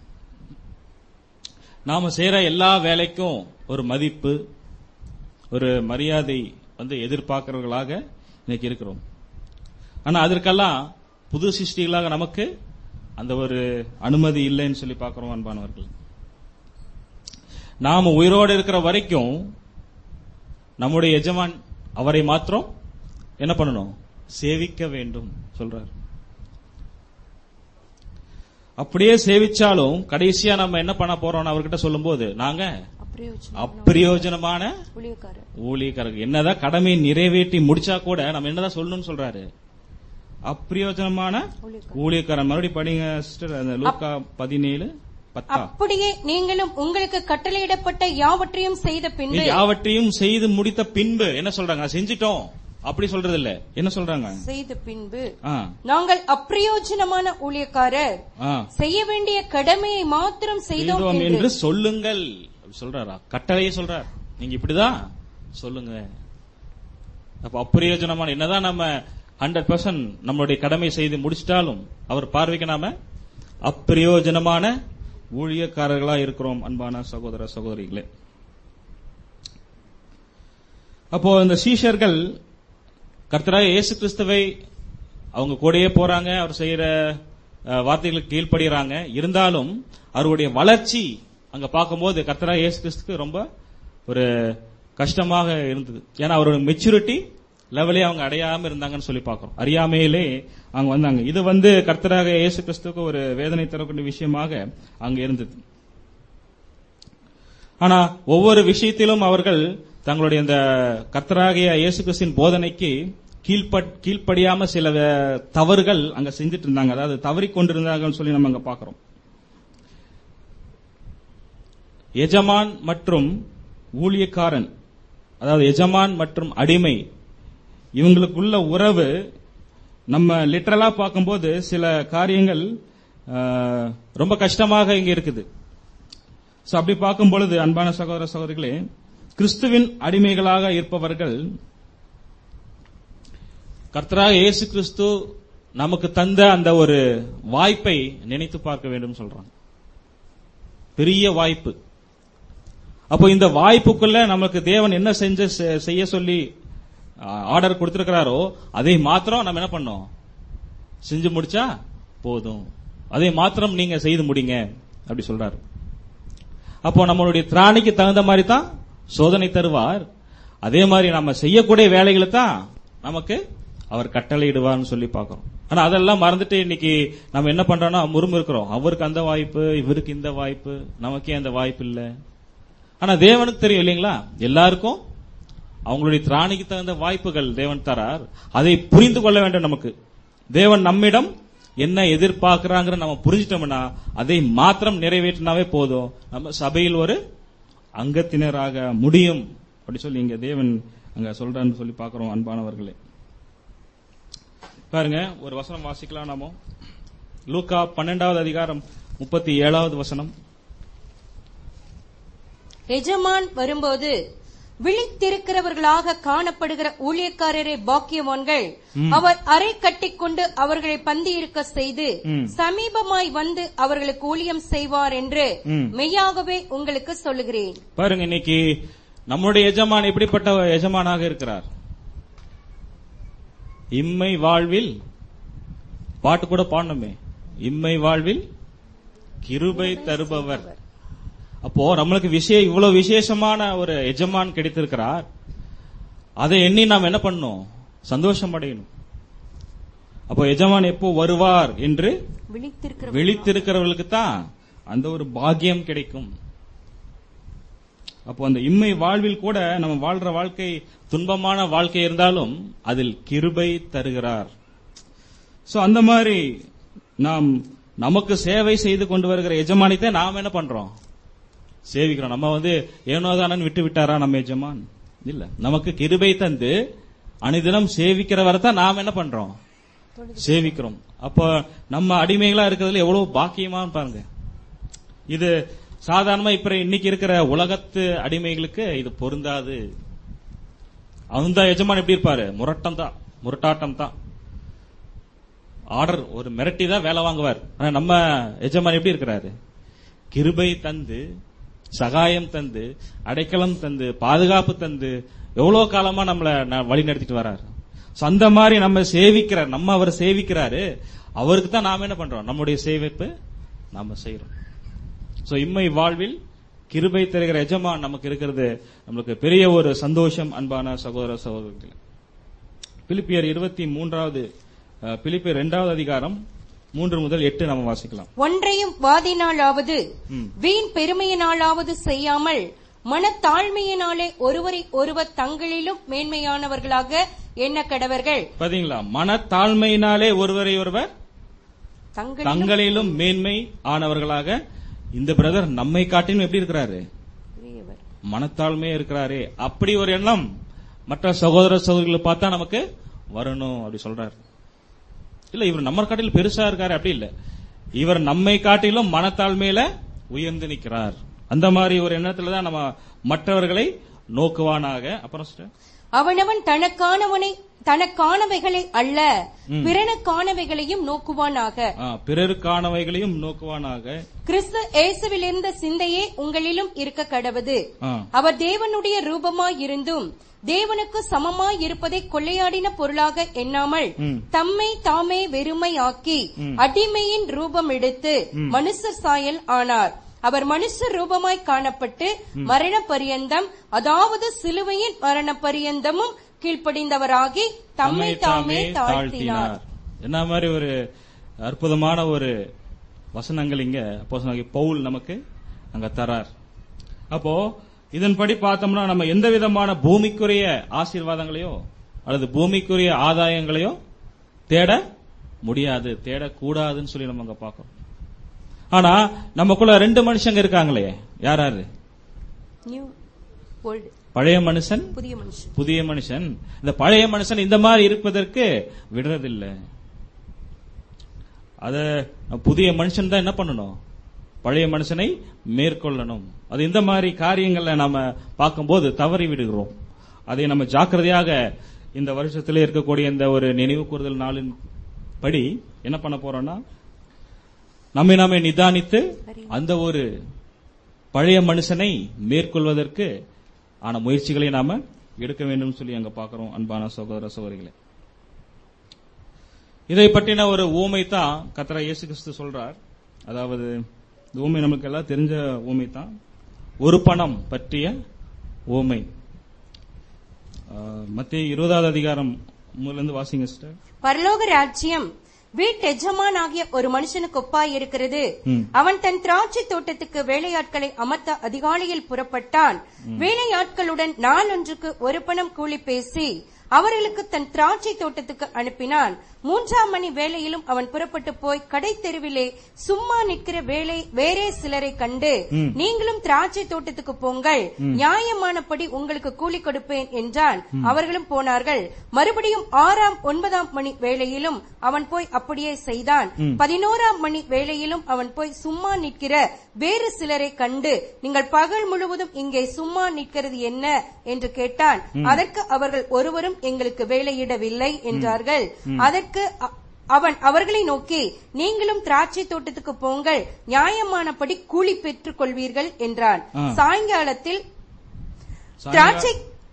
நாம செய்யற எல்லா வேலைக்கும் ஒரு மதிப்பு ஒரு மரியாதை வந்து எதிர்பார்க்கிறவர்களாக இன்னைக்கு இருக்கிறோம் ஆனா அதற்கெல்லாம் புது சிருஷ்டிகளாக நமக்கு அந்த ஒரு அனுமதி இல்லைன்னு சொல்லி பார்க்கிறோம் அன்பானவர்கள் நாம உயிரோடு இருக்கிற வரைக்கும் நம்முடைய எஜமான் அவரை மாத்திரம் என்ன பண்ணணும் சேவிக்க வேண்டும் சொல்றார் அப்படியே சேவிச்சாலும் கடைசியா நம்ம என்ன பண்ண போறோம் அவர்கிட்ட சொல்லும்போது நாங்க அப்பிரயோஜனம் அப்பிரயோஜனமான ஊழியக்காரர் ஊழியக்காரர்கள் என்னதான் கடமையை நிறைவேற்றி முடிச்சா கூட நம்ம என்னதான் சொல்லணும்னு சொல்றாரு அப்பிரயோஜனமான ஊழியக்காரர் ஊழியக்காரன் மறுபடியும் படிங்க சிஸ்டர் அந்த லூக்கா பதினேழு பத்தா அப்படியே நீங்களும் உங்களுக்கு கட்டளையிடப்பட்ட யாவற்றையும் செய்த பின்பு இது யாவற்றையும் செய்து முடித்த பின்பு என்ன சொல்றாங்க செஞ்சிட்டோம் அப்படி சொல்றது இல்ல என்ன சொல்றாங்க செய்த பின்பு ஆ, நாங்கள் அப்பிரயோஜனமான ஊழியக்காரர் ஆ. செய்ய வேண்டிய கடமையை மாத்திரம் செய்தோம் செய்தோம் என்று என்று சொல்லுங்கள் அப்படி சொல்றாரா கட்டளையே சொல்றார் நீங்க இப்படிதான் சொல்லுங்க அப்ப அப்பிரயோஜனமான என்னதான் நம்ம ஹண்ட்ரட் பர்சன்ட் நம்மளுடைய கடமை செய்து முடிச்சிட்டாலும் அவர் பார்வைக்கு நாம அப்பிரயோஜனமான ஊழியக்காரர்களா இருக்கிறோம் அன்பான சகோதர சகோதரிகளே அப்போ இந்த சீஷர்கள் கர்த்தராக இயேசு கிறிஸ்துவை அவங்க கூடயே போறாங்க அவர் செய்யற அஹ், வார்த்தைகளுக்கு கீழ்ப்படுகிறாங்க இருந்தாலும் அவருடைய வளர்ச்சி அங்க பார்க்கும்போது கர்த்தராக இயேசு கிறிஸ்துக்கு ரொம்ப ஒரு கஷ்டமாக இருந்தது ஏன்னா அவரோட மெச்சூரிட்டி லெவலே அவங்க அடையாம இருந்தாங்கன்னு சொல்லி பார்க்கிறோம் அறியாமையிலே அவங்க வந்தாங்க இது வந்து கர்த்தராக இயேசு கிறிஸ்துக்கு ஒரு வேதனை தரக்கூடிய விஷயமாக அங்க இருந்தது ஆனா ஒவ்வொரு விஷயத்திலும் அவர்கள் தங்களுடைய இந்த கர்த்தராகிய இயேசு கிறிஸ்தின் போதனைக்கு கீழ்ப்பட் கீழ்ப்படியாம சில வே- தவறுகள் அங்க செஞ்சுட்டு இருந்தாங்க அதாவது தவறிக் கொண்டிருந்தாங்கன்னு சொல்லி நம்ம அங்க பாக்குறோம் எஜமான் மற்றும் ஊழியக்காரன் அதாவது எஜமான் மற்றும் அடிமை இவங்களுக்குள்ள உறவு நம்ம லிட்டரலா பார்க்கும்போது சில காரியங்கள் ஆஹ், ரொம்ப கஷ்டமாக இங்க இருக்குது சோ அப்படி பார்க்கும் பொழுது அன்பான சகோதர சகோதரிகளே கிறிஸ்துவின் அடிமைகளாக இருப்பவர்கள் கர்த்தராக இயேசு கிறிஸ்து நமக்கு தந்த அந்த ஒரு வாய்ப்பை நினைத்து பார்க்க வேண்டும் சொல்றாங்க பெரிய வாய்ப்பு அப்போ இந்த வாய்ப்புக்குள்ள நமக்கு தேவன் என்ன செஞ்ச செ- செய்ய சொல்லி ஆர்டர் கொடுத்திருக்கிறாரோ அதை மாத்திரம் நம்ம என்ன பண்ணோம் செஞ்சு முடிச்சா போதும் அதை மாத்திரம் நீங்க செய்து முடிங்க அப்படி சொல்றாரு அப்போ நம்மளுடைய திராணிக்கு தகுந்த மாதிரி தான் சோதனை தருவார் அதே மாதிரி நம்ம செய்யக்கூடிய வேலைகளை தான் நமக்கு அவர் கட்டளையிடுவார்னு சொல்லி பார்க்கிறோம் ஆனா அதெல்லாம் மறந்துட்டு இன்னைக்கு நம்ம என்ன பண்றோம்னா முறுமு இருக்கிறோம் அவருக்கு அந்த வாய்ப்பு இவருக்கு இந்த வாய்ப்பு நமக்கே அந்த வாய்ப்பு இல்ல ஆனா தேவனுக்கு தெரியும் இல்லைங்களா எல்லாருக்கும் அவங்களுடைய திராணிக்கு தகுந்த வாய்ப்புகள் தேவன் தரார் அதை புரிந்து கொள்ள வேண்டும் நமக்கு தேவன் நம்மிடம் என்ன எதிர்பார்க்கிறாங்கிற நம்ம புரிஞ்சிட்டோம்னா அதை மாத்திரம் நிறைவேற்றினாவே போதும் நம்ம சபையில் ஒரு அங்கத்தினராக முடியும் அப்படி சொல்லி இங்க தேவன் அங்க சொல்றான்னு சொல்லி பார்க்கிறோம் அன்பானவர்களே பாருங்க ஒரு வசனம் வாசிக்கலாம் நாமோ லூக்கா பன்னெண்டாவது அதிகாரம் முப்பத்தி ஏழாவது வசனம் எஜமான் வரும்போது விழித்திருக்கிறவர்களாக காணப்படுகிற ஊழியக்காரரே பாக்கியவான்கள் அவர் அறை கட்டிக்கொண்டு அவர்களை பந்தியிருக்க செய்து ம். சமீபமாய் வந்து அவர்களுக்கு ஊழியம் செய்வார் என்று ம். மெய்யாகவே உங்களுக்கு சொல்லுகிறேன் பாருங்க இன்னைக்கு நம்முடைய எஜமான் எப்படிப்பட்ட எஜமானாக இருக்கிறார் இம்மை வாழ்வில் பாட்டு கூட பாடணுமே இம்மை வாழ்வில் கிருபை தருபவர் அப்போ நம்மளுக்கு விஷய இவ்வளவு விசேஷமான ஒரு எஜமான் கிடைத்திருக்கிறார் அதை எண்ணி நாம் என்ன பண்ணணும் சந்தோஷம் அடையணும் அப்போ எஜமான் எப்போ வருவார் என்று விழித்திருக்கிற விழித்திருக்கிறவர்களுக்கு தான் அந்த ஒரு பாக்கியம் கிடைக்கும் அப்போ அந்த இம்மை வாழ்வில் கூட நம்ம வாழ்ற வாழ்க்கை துன்பமான வாழ்க்கை இருந்தாலும் அதில் கிருபை தருகிறார் சோ அந்த மாதிரி நாம் நமக்கு சேவை செய்து கொண்டு வருகிற எஜமானித்தை நாம் என்ன பண்றோம் சேவிக்கிறோம் நம்ம வந்து ஏனோதானன் விட்டு விட்டாரா நம்ம எஜமான் இல்ல நமக்கு கிருபை தந்து அனுதினம் சேவிக்கிறவரை தான் நாம் என்ன பண்றோம் சேவிக்கிறோம் அப்ப நம்ம அடிமைகளா இருக்கிறதுல எவ்வளவு பாக்கியமான்னு பாருங்க இது சாதாரணமா இப்ப இன்னைக்கு இருக்கிற உலகத்து அடிமைகளுக்கு இது பொருந்தாது அவன் தான் எஜமான் எப்படி இருப்பாரு முரட்டம் தான் முரட்டாட்டம் தான் ஆர்டர் ஒரு மிரட்டி தான் வேலை வாங்குவார் ஆனா நம்ம எஜமான் எப்படி இருக்கிறாரு கிருபை தந்து சகாயம் தந்து அடைக்கலம் தந்து பாதுகாப்பு தந்து எவ்வளவு காலமா நம்மள ந- வழி நடத்திட்டு வராரு So, அந்த மாதிரி நம்ம சேவிக்கிறார் நம்ம அவர் சேவிக்கிறாரு அவருக்கு தான் நாம என்ன பண்றோம் நம்முடைய சேவிப்பு நாம செய்யறோம் சோ இம்மை வாழ்வில் கிருபை தருகிற எஜமான் நமக்கு இருக்கிறது நம்மளுக்கு பெரிய ஒரு சந்தோஷம் அன்பான சகோதர சகோதரர்களே பிலிப்பியர் இருபத்தி மூன்றாவது அஹ், பிலிப்பியர் இரண்டாவது அதிகாரம் மூன்று முதல் எட்டு நம்ம வாசிக்கலாம் ஒன்றையும் வாதினாலாவது ம். வீண் பெருமையினாலாவது செய்யாமல் மனத்தாழ்மையினாலே ஒருவரை ஒருவர் தங்களிலும் மேன்மையானவர்களாக எண்ண கடவர்கள் பாத்தீங்களா மனத்தாழ்மையினாலே ஒருவரை ஒருவர் தங்களிலும் தங்களிலும் மேன்மை ஆனவர்களாக இந்த பிரதர் நம்மை காட்டிலும் எப்படி இருக்கிறாரு பெரியவர். மனத்தாழ்மையே இருக்கிறாரே அப்படி ஒரு எண்ணம் மற்ற சகோதர சகோதரிகளை பார்த்தா நமக்கு வரணும் அப்படி சொல்றாரு இல்ல இவர் நம்ம காட்டிலும் பெருசா இருக்காரு அப்படி இல்ல இவர் நம்மை காட்டிலும் மனத்தாழ்மையில உயர்ந்து நிற்கிறார் அந்த மாதிரி ஒரு எண்ணத்துல தான் நம்ம மற்றவர்களை நோக்குவானாக அப்புறம் sister? அவனவன் தனக்கானவனை தனக்கானவைகளை அல்ல பிறனுக்கானவைகளையும் நோக்குவானாக ஆ, பிறருக்கானவைகளையும் நோக்குவானாக கிறிஸ்து இயேசுவில் இருந்த சிந்தையே உங்களிலும் இருக்க கடவது ஆ, அவர் தேவனுடைய ரூபமாய் இருந்தும் தேவனுக்கு சமமாய் இருப்பதை கொள்ளையாடின பொருளாக எண்ணாமல் ம். தம்மை தாமே வெறுமையாக்கி அடிமையின் ரூபம் எடுத்து மனுஷர் சாயல் ஆனார் அவர் மனுஷ ரூபமாய் காணப்பட்டு மரண பரியந்தம் அதாவது சிலுவையின் மரண பரியந்தமும் கீழ்ப்படிந்தவராகி தம்மை தாமே தாழ்த்தினார் என்ன மாதிரி ஒரு அற்புதமான ஒரு வசனங்கள் இங்க அப்போஸ்தலனாகிய பவுல் நமக்கு அங்க தரார் அப்போ இதன்படி பார்த்தோம்னா நம்ம எந்த விதமான பூமிக்குரிய ஆசீர்வாதங்களையோ அல்லது பூமிக்குரிய ஆதாயங்களையோ தேட முடியாது தேடக்கூடாதுன்னு சொல்லி நம்ம அங்க பார்க்கிறோம் ஆனா நமக்குள்ள ரெண்டு மனுஷங்க இருக்காங்களே யார் யாரு நியூ வேர்ல்டு பழைய மனுஷன் புதிய மனுஷன் புதிய மனுஷன் இந்த பழைய மனுஷன் இந்த மாதிரி இருப்பதற்கு விடுறதில்லை அத புதிய மனுஷன் தான் என்ன பண்ணணும் பழைய மனுஷனை மேற்கொள்ளணும் அது இந்த மாதிரி காரியங்களை நாம பார்க்கும்போது தவறி விடுகிறோம் அதை நம்ம ஜாக்கிரதையாக இந்த வருஷத்திலே இருக்கக்கூடிய இந்த ஒரு நினைவு கூறுதல் நாளின் படி என்ன பண்ண போறோம்னா நம்மை நாமே நிதானித்து அந்த ஒரு பழைய மனுஷனை மேற்கொள்வதற்கு ஆன முயற்சிகளை நாம எடுக்க வேண்டும் சொல்லி அங்க பார்க்கிறோம் அன்பான சகோதர சகோதரிகளே இதை பற்றின ஒரு ஊமை தான் கத்தரா இயேசு கிறிஸ்து சொல்றார் அதாவது இந்த ஊமை நமக்கு எல்லாம் தெரிஞ்ச ஊமை தான் ஒரு பணம் பற்றிய ஊமை மத்திய இருபதாவது அதிகாரம் முதல்ல இருந்து வாசிங்க சிஸ்டர் பரலோக ராஜ்யம் வீட்டெஜமானாகிய ஒரு மனுஷனுக்கு ஒப்பாய் இருக்கிறது ம். அவன் தன் திராட்சை தோட்டத்துக்கு வேலையாட்களை அமர்த்த அதிகாலையில் புறப்பட்டான் வேலையாட்களுடன் நாளொன்றுக்கு ஒரு பணம் கூலி பேசி அவர்களுக்கு தன் திராட்சை தோட்டத்துக்கு அனுப்பினான் மூன்றாம் மணி வேளையிலும் அவன் புறப்பட்டு போய் கடை தெருவிலே சும்மா நிற்கிற வேலை வேறே சிலரை கண்டு ம். நீங்களும் திராட்சை தோட்டத்துக்கு போங்கள் நியாயமானபடி உங்களுக்கு கூலி கொடுப்பேன் என்றான் அவர்களும் போனார்கள் மறுபடியும் ஆறாம் ஒன்பதாம் மணி வேளையிலும் அவன் போய் அப்படியே செய்தான் பதினோராம் மணி வேளையிலும் அவன் போய் சும்மா நிற்கிற வேறு சிலரை கண்டு நீங்கள் பகல் முழுவதும் இங்கே சும்மா நிற்கிறது என்ன என்று கேட்டான் அதற்கு அவர்கள் ஒருவரும் எங்களுக்கு வேலையிடவில்லை என்றார்கள் அதற்கு அ- அவன் அவர்களை நோக்கி நீங்களும் திராட்சை தோட்டத்துக்கு போங்கள் நியாயமானபடி கூலி பெற்றுக் கொள்வீர்கள் என்றான் ஆ. சாயங்காலத்தில் சாயங்கால- திராட்சை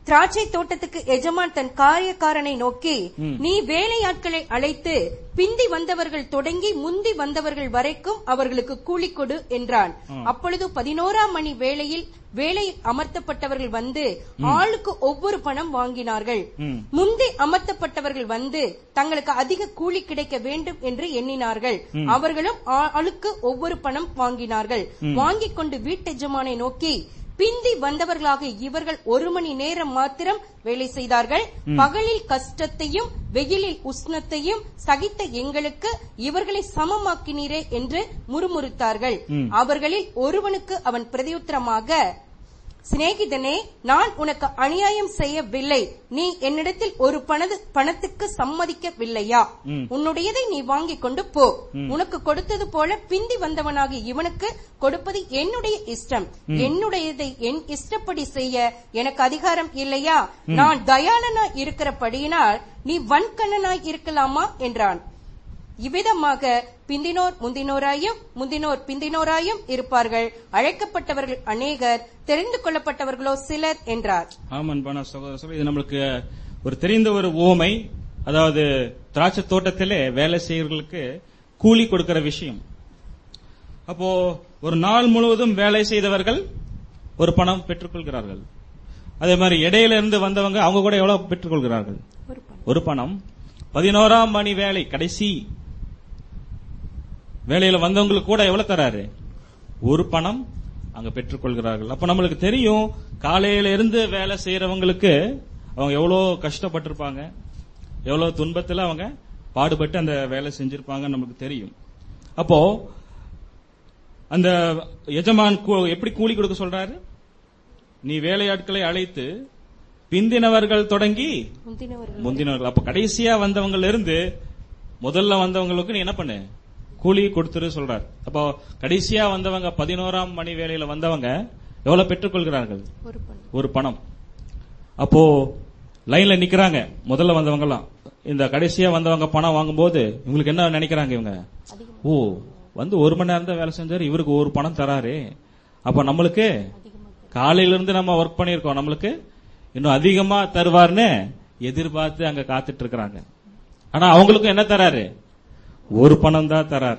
திராட்சை தோட்டத்துக்கு எஜமான் தன் காரியக்காரனை நோக்கி நீ வேலையாட்களை அழைத்து பிந்தி வந்தவர்கள் தொடங்கி முந்தி வந்தவர்கள் வரைக்கும் அவர்களுக்கு கூலி கொடு என்றான் அப்பொழுது பதினோராம் மணி வேளையில் வேலையில் அமர்த்தப்பட்டவர்கள் வந்து ஆளுக்கு ஒவ்வொரு பணம் வாங்கினார்கள் ம். முந்தி அமர்த்தப்பட்டவர்கள் வந்து தங்களுக்கு அதிக கூலி கிடைக்க வேண்டும் என்று எண்ணினார்கள் அவர்களும் ஆளுக்கு ஒவ்வொரு பணம் வாங்கினார்கள் வாங்கிக் கொண்டு வீட்டெஜமானை நோக்கி பிந்தி வந்தவர்களாக இவர்கள் ஒரு மணி நேரம் மாத்திரம் வேலை செய்தார்கள் பகலில் கஷ்டத்தையும் வெயிலில் உஷ்ணத்தையும் சகித்த எங்களுக்கு இவர்களை சமமாக்கினீரே என்று முறுமுறுத்தார்கள் அவர்களில் ஒருவனுக்கு அவன் பிரதியுத்தரமாக சிநேகிதனே நான் உனக்கு அநியாயம் செய்யவில்லை நீ என்னிடத்தில் ஒரு பணது பணத்துக்கு சம்மதிக்கவில்லையா உன்னுடையதை நீ வாங்கிக் கொண்டு போ உனக்கு கொடுத்தது போல பிந்தி வந்தவனாகி இவனுக்கு கொடுப்பது என்னுடைய இஷ்டம் என்னுடையதை என் இஷ்டப்படி செய்ய எனக்கு அதிகாரம் இல்லையா நான் தயாளனா இருக்கிறபடியினால் நீ வன்கண்ணனாய் இருக்கலாமா என்றான் இவ்விதமாக பிந்தினோர் முந்தினோராயும் முந்தினோர் பிந்தினோராயும் இருப்பார்கள் அழைக்கப்பட்டவர்கள் அநேகர் தெரிந்து கொள்ளப்பட்டவர்களோ சிலர் என்றார் ஆமன் பண சகோதர சகோதரி, இது நம்மளுக்கு ஒரு தெரிந்த ஒரு ஓமை அதாவது திராட்சை தோட்டத்திலே வேலை செய்யறவர்களுக்கு கூலி கொடுக்கிற விஷயம் அப்போ ஒரு நாள் முழுவதும் வேலை செய்தவர்கள் ஒரு பணம் பெற்றுக்கொள்கிறார்கள் அதே மாதிரி இடையில இருந்து வந்தவங்க அவங்க கூட எவ்வளவு பெற்றுக்கொள்கிறார்கள் ஒரு பணம். ஒரு பணம் பதினோராம் மணி வேலை கடைசி வேலையில வந்தவங்களுக்கு கூட எவ்வளவு தராரு ஒரு பணம் அங்க பெற்றுக்கொள்கிறார்கள் அப்ப நம்மளுக்கு தெரியும் காலையில இருந்து வேலை செய்யறவங்களுக்கு அவங்க எவ்வளவு கஷ்டப்பட்டிருப்பாங்க எவ்வளவு துன்பத்துல அவங்க பாடுபட்டு அந்த வேலை செஞ்சிருப்பாங்க நமக்கு தெரியும் அப்போ அந்த எஜமான் கூ- எப்படி கூலி கொடுக்க சொல்றாரு நீ வேலையாட்களை அழைத்து பிந்தினவர்கள் தொடங்கி முந்தினவர்கள் முந்தினவர்கள் அப்ப கடைசியா வந்தவங்கல இருந்து முதல்ல வந்தவங்களுக்கு நீ என்ன பண்ணு கூலி கொடுத்துரு சொல்றார் அப்போ கடைசியா வந்தவங்க பதினோராம் மணி வேலையில வந்தவங்க எவ்வளவு பெற்றுக்கொள்கிறார்கள் ஒரு பணம் ஒரு பணம் அப்போ லைன்ல நிக்கிறாங்க முதல்ல வந்தவங்க எல்லாம் இந்த கடைசியா வந்தவங்க பணம் வாங்கும்போது இவங்களுக்கு என்ன நினைக்கிறாங்க இவங்க அதிகமா ஓ வந்து ஒரு மணி நேரம் தான் வேலை செஞ்சாரு இவருக்கு ஒரு பணம் தராரு அப்ப நம்மளுக்கு அதிகமா காலையில இருந்து நம்ம ஒர்க் பண்ணிருக்கோம் நம்மளுக்கு இன்னும் அதிகமா தருவார்னு எதிர்பார்த்து அங்க காத்துட்டு இருக்கிறாங்க ஆனா அவங்களுக்கும் என்ன தராரு ஒரு பணம் தான் தரார்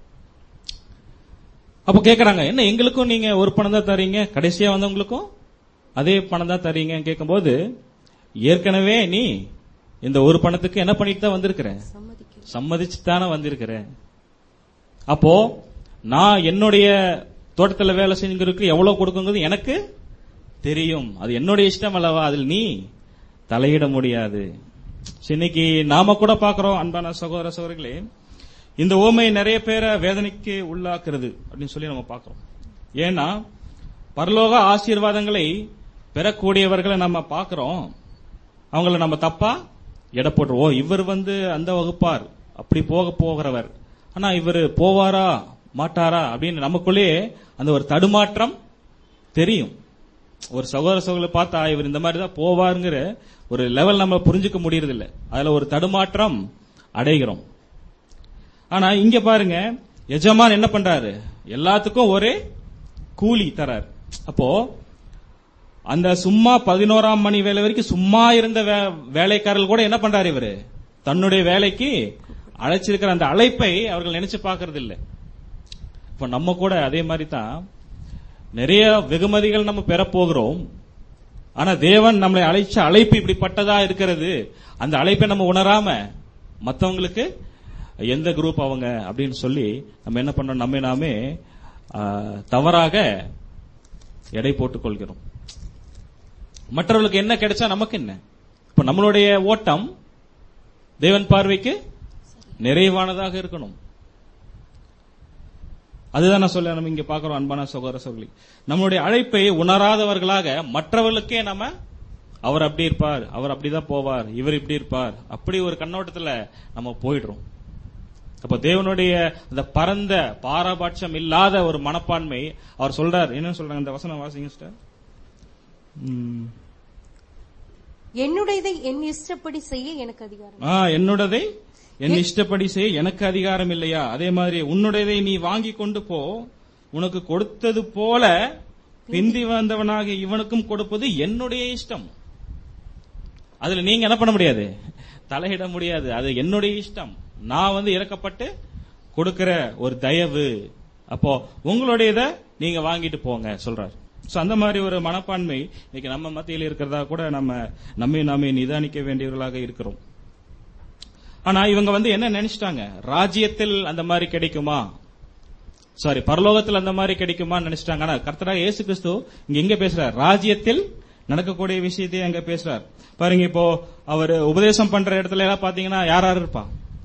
அப்ப கேக்குறாங்க என்ன எங்களுக்கும் நீங்க ஒரு பணம் தான் தரீங்க கடைசியா வந்தவங்களுக்கும் அதே பணம் தான் தரீங்க கேட்கும்போது ஏற்கனவே நீ இந்த ஒரு பணத்துக்கு என்ன பண்ணிட்டு தான் வந்திருக்கிற சம்மதிக்கிறேன் சம்மதிச்சு தானே வந்திருக்கிறேன் அப்போ நான் என்னுடைய தோட்டத்துல வேலை செஞ்சுருக்கு எவ்வளவு கொடுக்குங்கிறது எனக்கு தெரியும் அது என்னுடைய இஷ்டம் அல்லவா அதில் நீ தலையிட முடியாது சரி, இன்னைக்கு நாம கூட பாக்குறோம் அன்பான சகோதர சகோதரிகளே இந்த ஓமை நிறைய பேரை வேதனைக்கு உள்ளாக்குறது அப்படின்னு சொல்லி நம்ம பார்க்கிறோம் ஏன்னா பரலோக ஆசீர்வாதங்களை பெறக்கூடியவர்களை நம்ம பார்க்கிறோம் அவங்கள நம்ம தப்பா எடை போட்டுருவோம் ஓ, இவர் வந்து அந்த வகுப்பார் அப்படி போக போகிறவர் ஆனா இவர் போவாரா மாட்டாரா அப்படின்னு நமக்குள்ளே அந்த ஒரு தடுமாற்றம் தெரியும் ஒரு சகோதர சகோதரரை பார்த்தா இவர் இந்த மாதிரி தான் போவாருங்கிற ஒரு லெவல் நம்ம புரிஞ்சுக்க முடியறது இல்ல அதுல ஒரு தடுமாற்றம் அடைகிறோம் ஆனா இங்க பாருங்க எஜமான் என்ன பண்றாரு எல்லாத்துக்கும் ஒரே கூலி தரார் அப்போ அந்த சும்மா பதினோராம் மணி வேலை வரைக்கும் சும்மா இருந்த வே- வேலைக்காரர்கள் கூட என்ன பண்றாரு இவரு தன்னுடைய வேலைக்கு அழைச்சிருக்கிற அந்த அழைப்பை அவர்கள் நினைச்சு பார்க்கறது இல்ல இப்ப நம்ம கூட அதே மாதிரி தான் நிறைய வெகுமதிகள் நம்ம பெறப் போகிறோம் ஆனா தேவன் நம்மளை அழைச்ச அழைப்பு இப்படிப்பட்டதா இருக்கிறது அந்த அழைப்பை நம்ம உணராம மத்தவங்களுக்கு எந்த குரூப் அவங்க அப்படின்னு சொல்லி நம்ம என்ன பண்றோம் நம்ம நாமே ஆ, தவறாக எடை போட்டுக் கொள்கிறோம் மற்றவர்களுக்கு என்ன கிடைச்சா நமக்கு என்ன இப்ப நம்மளுடைய ஓட்டம் தேவன் பார்வைக்கு நிறைவானதாக இருக்கணும் அதுதான் நான் சொல்ல நம்ம இங்க பாக்குறோம் அன்பான சகோதர சகோதரி நம்மளுடைய அழைப்பை உணராதவர்களாக மற்றவர்களுக்கே நம்ம அவர் அப்படி இருப்பார் அவர் அப்படிதான் போவார் இவர் இப்படி இருப்பார் அப்படி ஒரு கண்ணோட்டத்துல நம்ம போயிடுறோம் அப்ப தேவனுடைய அந்த பரந்த பாரபட்சம் இல்லாத ஒரு மனப்பான்மை அவர் சொல்றார் என்ன சொல்றாங்க இந்த வசனம் வாசிங்க sister. ம். என்னுடையதை என் இஷ்டப்படி செய்ய எனக்கு அதிகாரம் ஆ, என்னுடையதை என் இஷ்டப்படி செய்ய எனக்கு அதிகாரம் இல்லையா அதே மாதிரி உன்னுடையதை நீ வாங்கி கொண்டு போ உனக்கு கொடுத்தது போல பிந்தி வந்தவனாக இவனுக்கும் கொடுப்பது என்னுடைய இஷ்டம் அதுல நீங்க என்ன பண்ண முடியாது தலையிட முடியாது அது என்னுடைய இஷ்டம் நான் வந்து இறக்கப்பட்டு கொடுக்கிற ஒரு தயவு அப்போ உங்களுடையத நீங்க வாங்கிட்டு போங்க சொல்றாரு சோ அந்த மாதிரி ஒரு மனப்பான்மை இன்னைக்கு நம்ம மத்தியில் இருக்கிறதா கூட நம்ம நம்மை நாமே நிதானிக்க வேண்டியவர்களாக இருக்கிறோம் ஆனா இவங்க வந்து என்ன நினைச்சிட்டாங்க ராஜ்யத்தில் அந்த மாதிரி கிடைக்குமா சாரி பரலோகத்தில் அந்த மாதிரி கிடைக்குமான்னு நினைச்சிட்டாங்க ஆனா கர்த்தரா இயேசு கிறிஸ்து இங்க எங்க பேசுறார் ராஜ்யத்தில் நடக்கக்கூடிய விஷயத்தையும் அங்க பேசுறார் பாருங்க இப்போ அவர் உபதேசம் பண்ற இடத்துல எல்லாம் பாத்தீங்கன்னா யார் யார் இருப்பா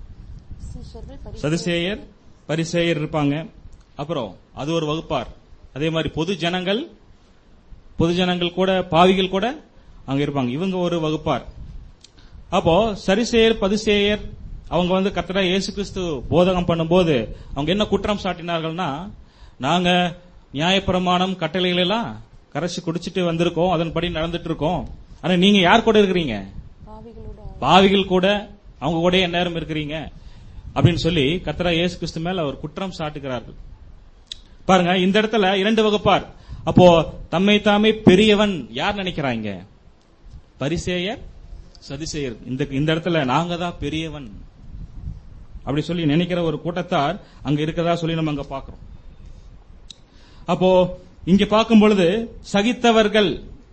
சதுசேயர் பரிசேயர் இருப்பாங்க அப்புறம் அது ஒரு வகுப்பார் அதே மாதிரி பொது ஜனங்கள் பொது ஜனங்கள் கூட பாவிகள் கூட அங்க இருப்பாங்க இவங்க ஒரு வகுப்பார் அப்போ சரிசேயர் பதிசேயர் அவங்க வந்து கர்த்தரா இயேசு கிறிஸ்து போதகம் பண்ணும்போது அவங்க என்ன குற்றம் சாட்டினார்கள்னா நாங்க நியாயப்பிரமாணம் கட்டளைகள் எல்லாம் கரைச்சு குடிச்சிட்டு வந்திருக்கோம் அதன்படி நடந்துட்டு இருக்கோம் ஆனா நீங்க யார் கூட இருக்கிறீங்க பாவிகள் கூட அவங்க கூட நேரம் இருக்கிறீங்க அப்படின்னு சொல்லி கர்த்தரா இயேசு கிறிஸ்து மேல அவர் குற்றம் சாட்டுகிறார்கள் பாருங்க இந்த இடத்துல இரண்டு வகுப்பார் அப்போ தம்மை தாமே பெரியவன் யார் நினைக்கிறாங்க பரிசேயர் சதிசேயர் இந்த இந்த இடத்துல நாங்க தான் பெரியவன் அப்படி சொல்லி நினைக்கிற ஒரு கூட்டத்தார் அங்க இருக்கதா சொல்லி நம்ம அங்க பாக்குறோம் அப்போ இங்க பார்க்கும் பொழுது சகித்தவர்கள்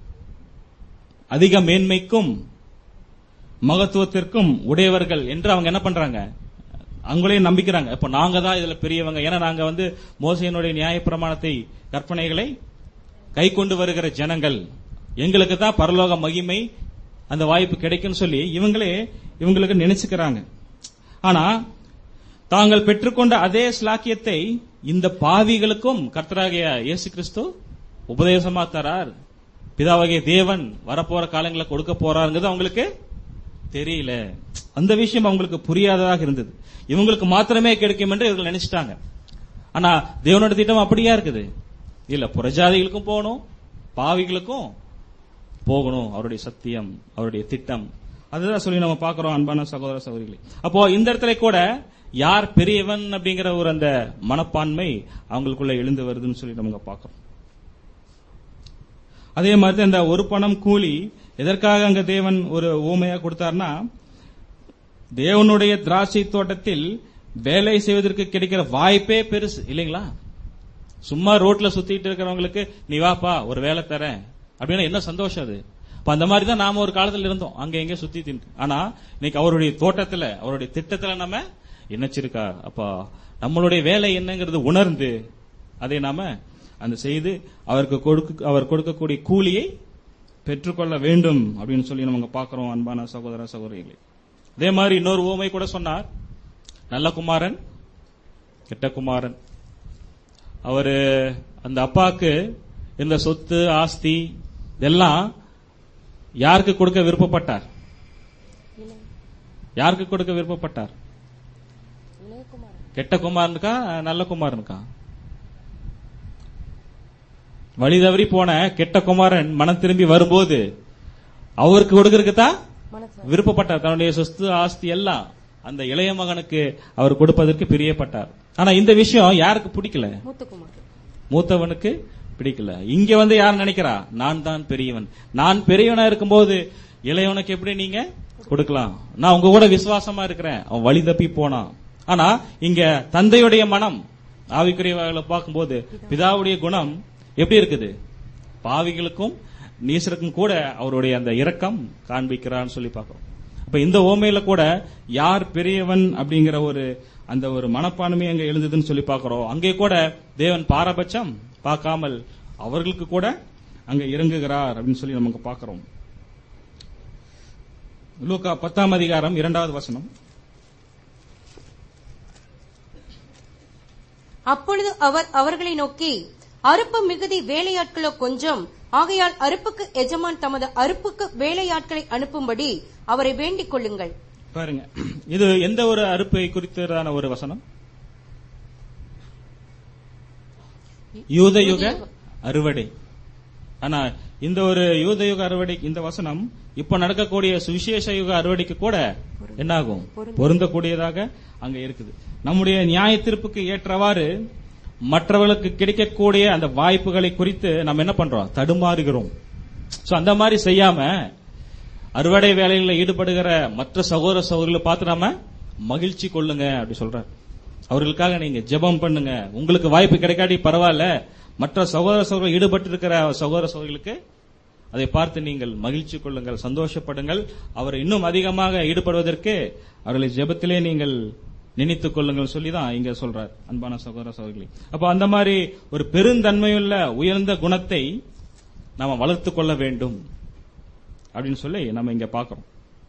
அதிக மேன்மைக்கும் மகத்துவத்திற்கும் உடையவர்கள் என்று அவங்க என்ன பண்றாங்க அவங்களே நம்பிக்கிறாங்க இப்ப நாங்க தான் இதுல பெரியவங்க ஏன்னா நாங்க வந்து மோசையனுடைய நியாயப்பிரமாணத்தை கற்பனைகளை கை கொண்டு வருகிற ஜனங்கள் எங்களுக்கு தான் பரலோக மகிமை அந்த வாய்ப்பு கிடைக்கும்னு சொல்லி இவங்களே இவங்களுக்கு நினைச்சுக்கிறாங்க ஆனா தாங்கள் பெற்றுக்கொண்ட அதே ஸ்லாக்கியத்தை இந்த பாவிகளுக்கும் கர்த்தராகிய இயேசு கிறிஸ்து உபதேசமா தரார் பிதாவாகிய தேவன் வரப்போற காலங்களை கொடுக்க போறாருங்கிறது அவங்களுக்கு தெரியல அந்த விஷயம் அவங்களுக்கு புரியாததாக இருந்தது இவங்களுக்கு மாத்திரமே கிடைக்கும் என்று இவர்கள் நினைச்சிட்டாங்க ஆனா தேவனோட திட்டம் அப்படியா இருக்குது இல்ல புறஜாதிகளுக்கும் போகணும் பாவிகளுக்கும் போகணும் அவருடைய சத்தியம் அவருடைய திட்டம் அதுதான் சொல்லி நம்ம பாக்குறோம் அன்பான சகோதர சகோதரிகளே அப்போ இந்த இடத்துல கூட யார் பெரியவன் அப்படிங்கிற ஒரு அந்த மனப்பான்மை அவங்களுக்குள்ள எழுந்து வருதுன்னு சொல்லி நம்ம பாக்குறோம் அதே மாதிரி அந்த ஒரு பணம் கூலி எதற்காக அங்க தேவன் ஒரு ஊமையா கொடுத்தார்னா தேவனுடைய திராட்சை தோட்டத்தில் வேலை செய்வதற்கு கிடைக்கிற வாய்ப்பே பெருசு இல்லைங்களா சும்மா ரோட்ல சுத்திட்டு இருக்கிறவங்களுக்கு நீ வாப்பா ஒரு வேலை தரேன் அப்படின்னா என்ன சந்தோஷம் அது இப்ப அந்த மாதிரி தான் நாம ஒரு காலத்துல இருந்தோம் அங்க எங்க சுத்தி தின்னு ஆனா இன்னைக்கு அவருடைய தோட்டத்துல அவருடைய திட்டத்துல நம்ம இணைச்சிருக்கா அப்ப நம்மளுடைய வேலை என்னங்கிறது உணர்ந்து அதை நாம அந்த செய்து அவருக்கு கொடுக்க அவர் கொடுக்கக்கூடிய கூலியை பெற்றுக்கொள்ள வேண்டும் அப்படின்னு சொல்லி நம்ம பாக்குறோம் அன்பான சகோதர சகோதரிகளே அதே மாதிரி இன்னொரு ஊமை கூட சொன்னார் நல்ல குமாரன் கெட்ட குமாரன் அவரு அந்த அப்பாக்கு இந்த சொத்து ஆஸ்தி இதெல்லாம் யாருக்கு கொடுக்க விருப்பப்பட்டார் யாருக்கு கொடுக்க விருப்பப்பட்டார் கெட்ட குமாரனுக்கா நல்ல குமாரனுக்கா வழி தவறி போன கெட்ட குமாரன் மனம் திரும்பி வரும்போது அவருக்கு கொடுக்கறதுக்கு தான் விருப்பப்பட்டார் தன்னுடைய சொத்து ஆஸ்தி எல்லாம் அந்த இளைய மகனுக்கு அவர் கொடுப்பதற்கு பிரியப்பட்டார் ஆனா இந்த விஷயம் யாருக்கு பிடிக்கல மூத்தகுமார் மூத்தவனுக்கு பிடிக்கல இங்க வந்து யார் நினைக்கிறா நான் தான் பெரியவன் நான் பெரியவனா இருக்கும்போது இளையவனுக்கு எப்படி நீங்க கொடுக்கலாம் நான் உங்க கூட விசுவாசமா இருக்கிறேன் அவன் வழி தப்பி போனான் ஆனா இங்க தந்தையுடைய மனம் ஆவிக்குரியவர்களை பார்க்கும்போது பிதாவுடைய குணம் எப்படி இருக்குது பாவிகளுக்கும் நீசருக்கும் கூட அவருடைய அந்த இரக்கம் காண்பிக்கிறான்னு சொல்லி பார்க்கிறோம் அப்ப இந்த ஓமையில கூட யார் பெரியவன் அப்படிங்கிற ஒரு அந்த ஒரு மனப்பான்மை அங்க எழுந்ததுன்னு சொல்லி பார்க்கிறோம் அங்கே கூட தேவன் பாரபட்சம் பார்க்காமல் அவர்களுக்கு கூட அங்க இறங்குகிறார் அப்படின்னு சொல்லி நமக்கு பார்க்கிறோம் லூக்கா பத்தாம் அதிகாரம் இரண்டாவது வசனம் அப்பொழுது அவர் அவர்களை நோக்கி அறுப்பு மிகுதி வேலையாட்களோ கொஞ்சம் ஆகையால் அறுப்புக்கு எஜமான் தமது அறுப்புக்கு வேலையாட்களை அனுப்பும்படி அவரை வேண்டிக் கொள்ளுங்கள் பாருங்க இது எந்த ஒரு அறுப்பை குறித்ததான ஒரு வசனம் யூத யுக அறுவடை ஆனா இந்த ஒரு யூத யுக அறுவடை இந்த வசனம் இப்ப நடக்கக்கூடிய சுவிசேஷ யுக அறுவடைக்கு கூட என்னாகும் பொருந்தக்கூடியதாக அங்க இருக்குது நம்முடைய நியாய தீர்ப்புக்கு ஏற்றவாறு மற்றவர்களுக்கு கிடைக்கக்கூடிய அந்த வாய்ப்புகளை குறித்து நம்ம என்ன பண்றோம் தடுமாறுகிறோம் சோ அந்த மாதிரி செய்யாம அறுவடை வேலைகளில் ஈடுபடுகிற மற்ற சகோதர சகோதரிகளை பார்த்து நாம மகிழ்ச்சி கொள்ளுங்க அப்படி சொல்றார் அவர்களுக்காக நீங்க ஜெபம் பண்ணுங்க உங்களுக்கு வாய்ப்பு கிடைக்காட்டி பரவாயில்ல மற்ற சகோதர சகோதரர்கள் ஈடுபட்டு இருக்கிற சகோதர சகோதரிகளுக்கு அதை பார்த்து நீங்கள் மகிழ்ச்சி கொள்ளுங்கள் சந்தோஷப்படுங்கள் அவர் இன்னும் அதிகமாக ஈடுபடுவதற்கு அவர்களை ஜெபத்திலே நீங்கள் நினைத்துக் கொள்ளுங்கள் சொல்லி தான் இங்க சொல்றார் அன்பான சகோதர சகோதரி அப்போ அந்த மாதிரி ஒரு பெருந்தன்மையுள்ள உயர்ந்த குணத்தை நாம வளர்த்துக் கொள்ள வேண்டும் அப்படின்னு சொல்லி நம்ம இங்க பார்க்கிறோம்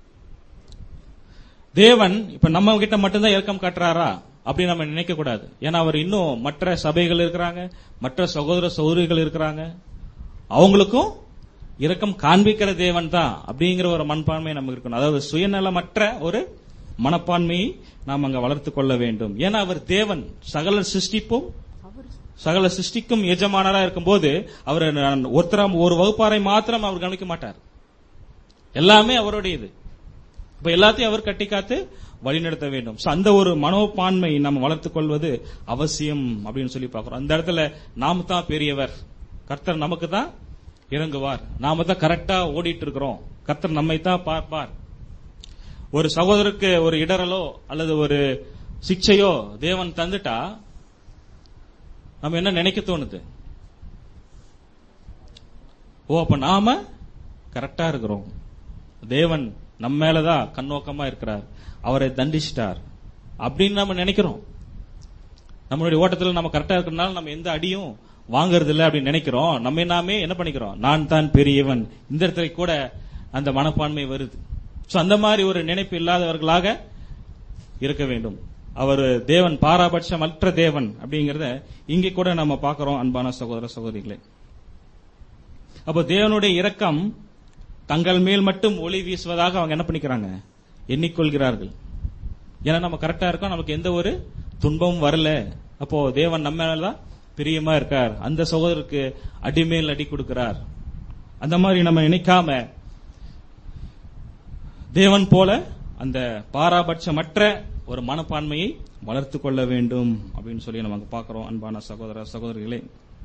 தேவன் இப்ப நம்ம கிட்ட மட்டும்தான் இரக்கம் காட்டுறாரா அப்படி நம்ம நினைக்க கூடாது ஏன்னா அவர் இன்னும் மற்ற சபைகள் இருக்கிறாங்க மற்ற சகோதர சகோதரிகள் இருக்கிறாங்க அவங்களுக்கும் இரக்கம் காண்பிக்கிற தேவன் தான் அப்படிங்கிற ஒரு மனப்பான்மை நமக்கு இருக்கணும் அதாவது சுயநலமற்ற ஒரு மனப்பான்மையை நாம் அங்க வளர்த்துக் கொள்ள வேண்டும் ஏன்னா அவர் தேவன் சகல சிருஷ்டிப்பும் சகல சிருஷ்டிக்கும் எஜமானரா இருக்கும்போது அவர் ஒருத்தரம் ஒரு வகுப்பாரை மாத்திரம் அவர் கவனிக்க மாட்டார் எல்லாமே அவருடையது இப்ப எல்லாத்தையும் அவர் கட்டி காத்து வழிநடத்த வேண்டும் So, அந்த ஒரு மனோபான்மை நம்ம வளர்த்துக் கொள்வது அவசியம் அப்படின்னு சொல்லி பார்க்கிறோம் அந்த இடத்துல நாம தான் பெரியவர் கர்த்தர் நமக்கு தான் இறங்குவார் நாம தான் கரெக்டா ஓடிட்டு இருக்கிறோம் கர்த்தர் நம்மை தான் பார்ப்பார் ஒரு சகோதரருக்கு ஒரு இடரலோ அல்லது ஒரு சிக்ஷையோ தேவன் தந்துட்டா நம்ம என்ன நினைக்க தோணுது ஓ அப்ப நாம கரெக்டா இருக்கிறோம் தேவன் நம்ம மேலதான் கண்ணோக்கமா இருக்கிறார் அவரை தண்டிச்சிட்டார் அப்படின்னு நம்ம நினைக்கிறோம் நம்மளுடைய ஓட்டத்துல நம்ம கரெக்டா இருக்கிறதுனால நம்ம எந்த அடியும் வாங்குறது இல்ல அப்படின்னு நினைக்கிறோம் நம்ம நாமே என்ன பண்ணிக்கிறோம் நான் தான் பெரியவன் இந்த இடத்துல கூட அந்த மனப்பான்மை வருது சோ அந்த மாதிரி ஒரு நினைப்பு இல்லாதவர்களாக இருக்க வேண்டும் அவர் தேவன் பாராபட்சம் அற்ற தேவன் அப்படிங்கறத இங்கே கூட நம்ம பார்க்கிறோம் அன்பான சகோதர சகோதரிகளே அப்போ தேவனுடைய இரக்கம் தங்கள் மேல் மட்டும் ஒளி வீசுவதாக அவங்க என்ன பண்ணிக்கிறாங்க எண்ணிக்கொள்கிறார்கள் ஏன்னா நம்ம கரெக்டா இருக்கோம் நமக்கு எந்த ஒரு துன்பமும் வரல அப்போ தேவன் நம்ம மேலதான் பிரியமா இருக்கார் அந்த சகோதரருக்கு அடிமேல் அடி கொடுக்கிறார் அந்த மாதிரி நம்ம நினைக்காம தேவன் போல அந்த பாராபட்சமற்ற ஒரு மனப்பான்மையை வளர்த்துக் கொள்ள வேண்டும் அப்படின்னு சொல்லி நம்ம அங்க பார்க்கிறோம் அன்பான சகோதர சகோதரிகளே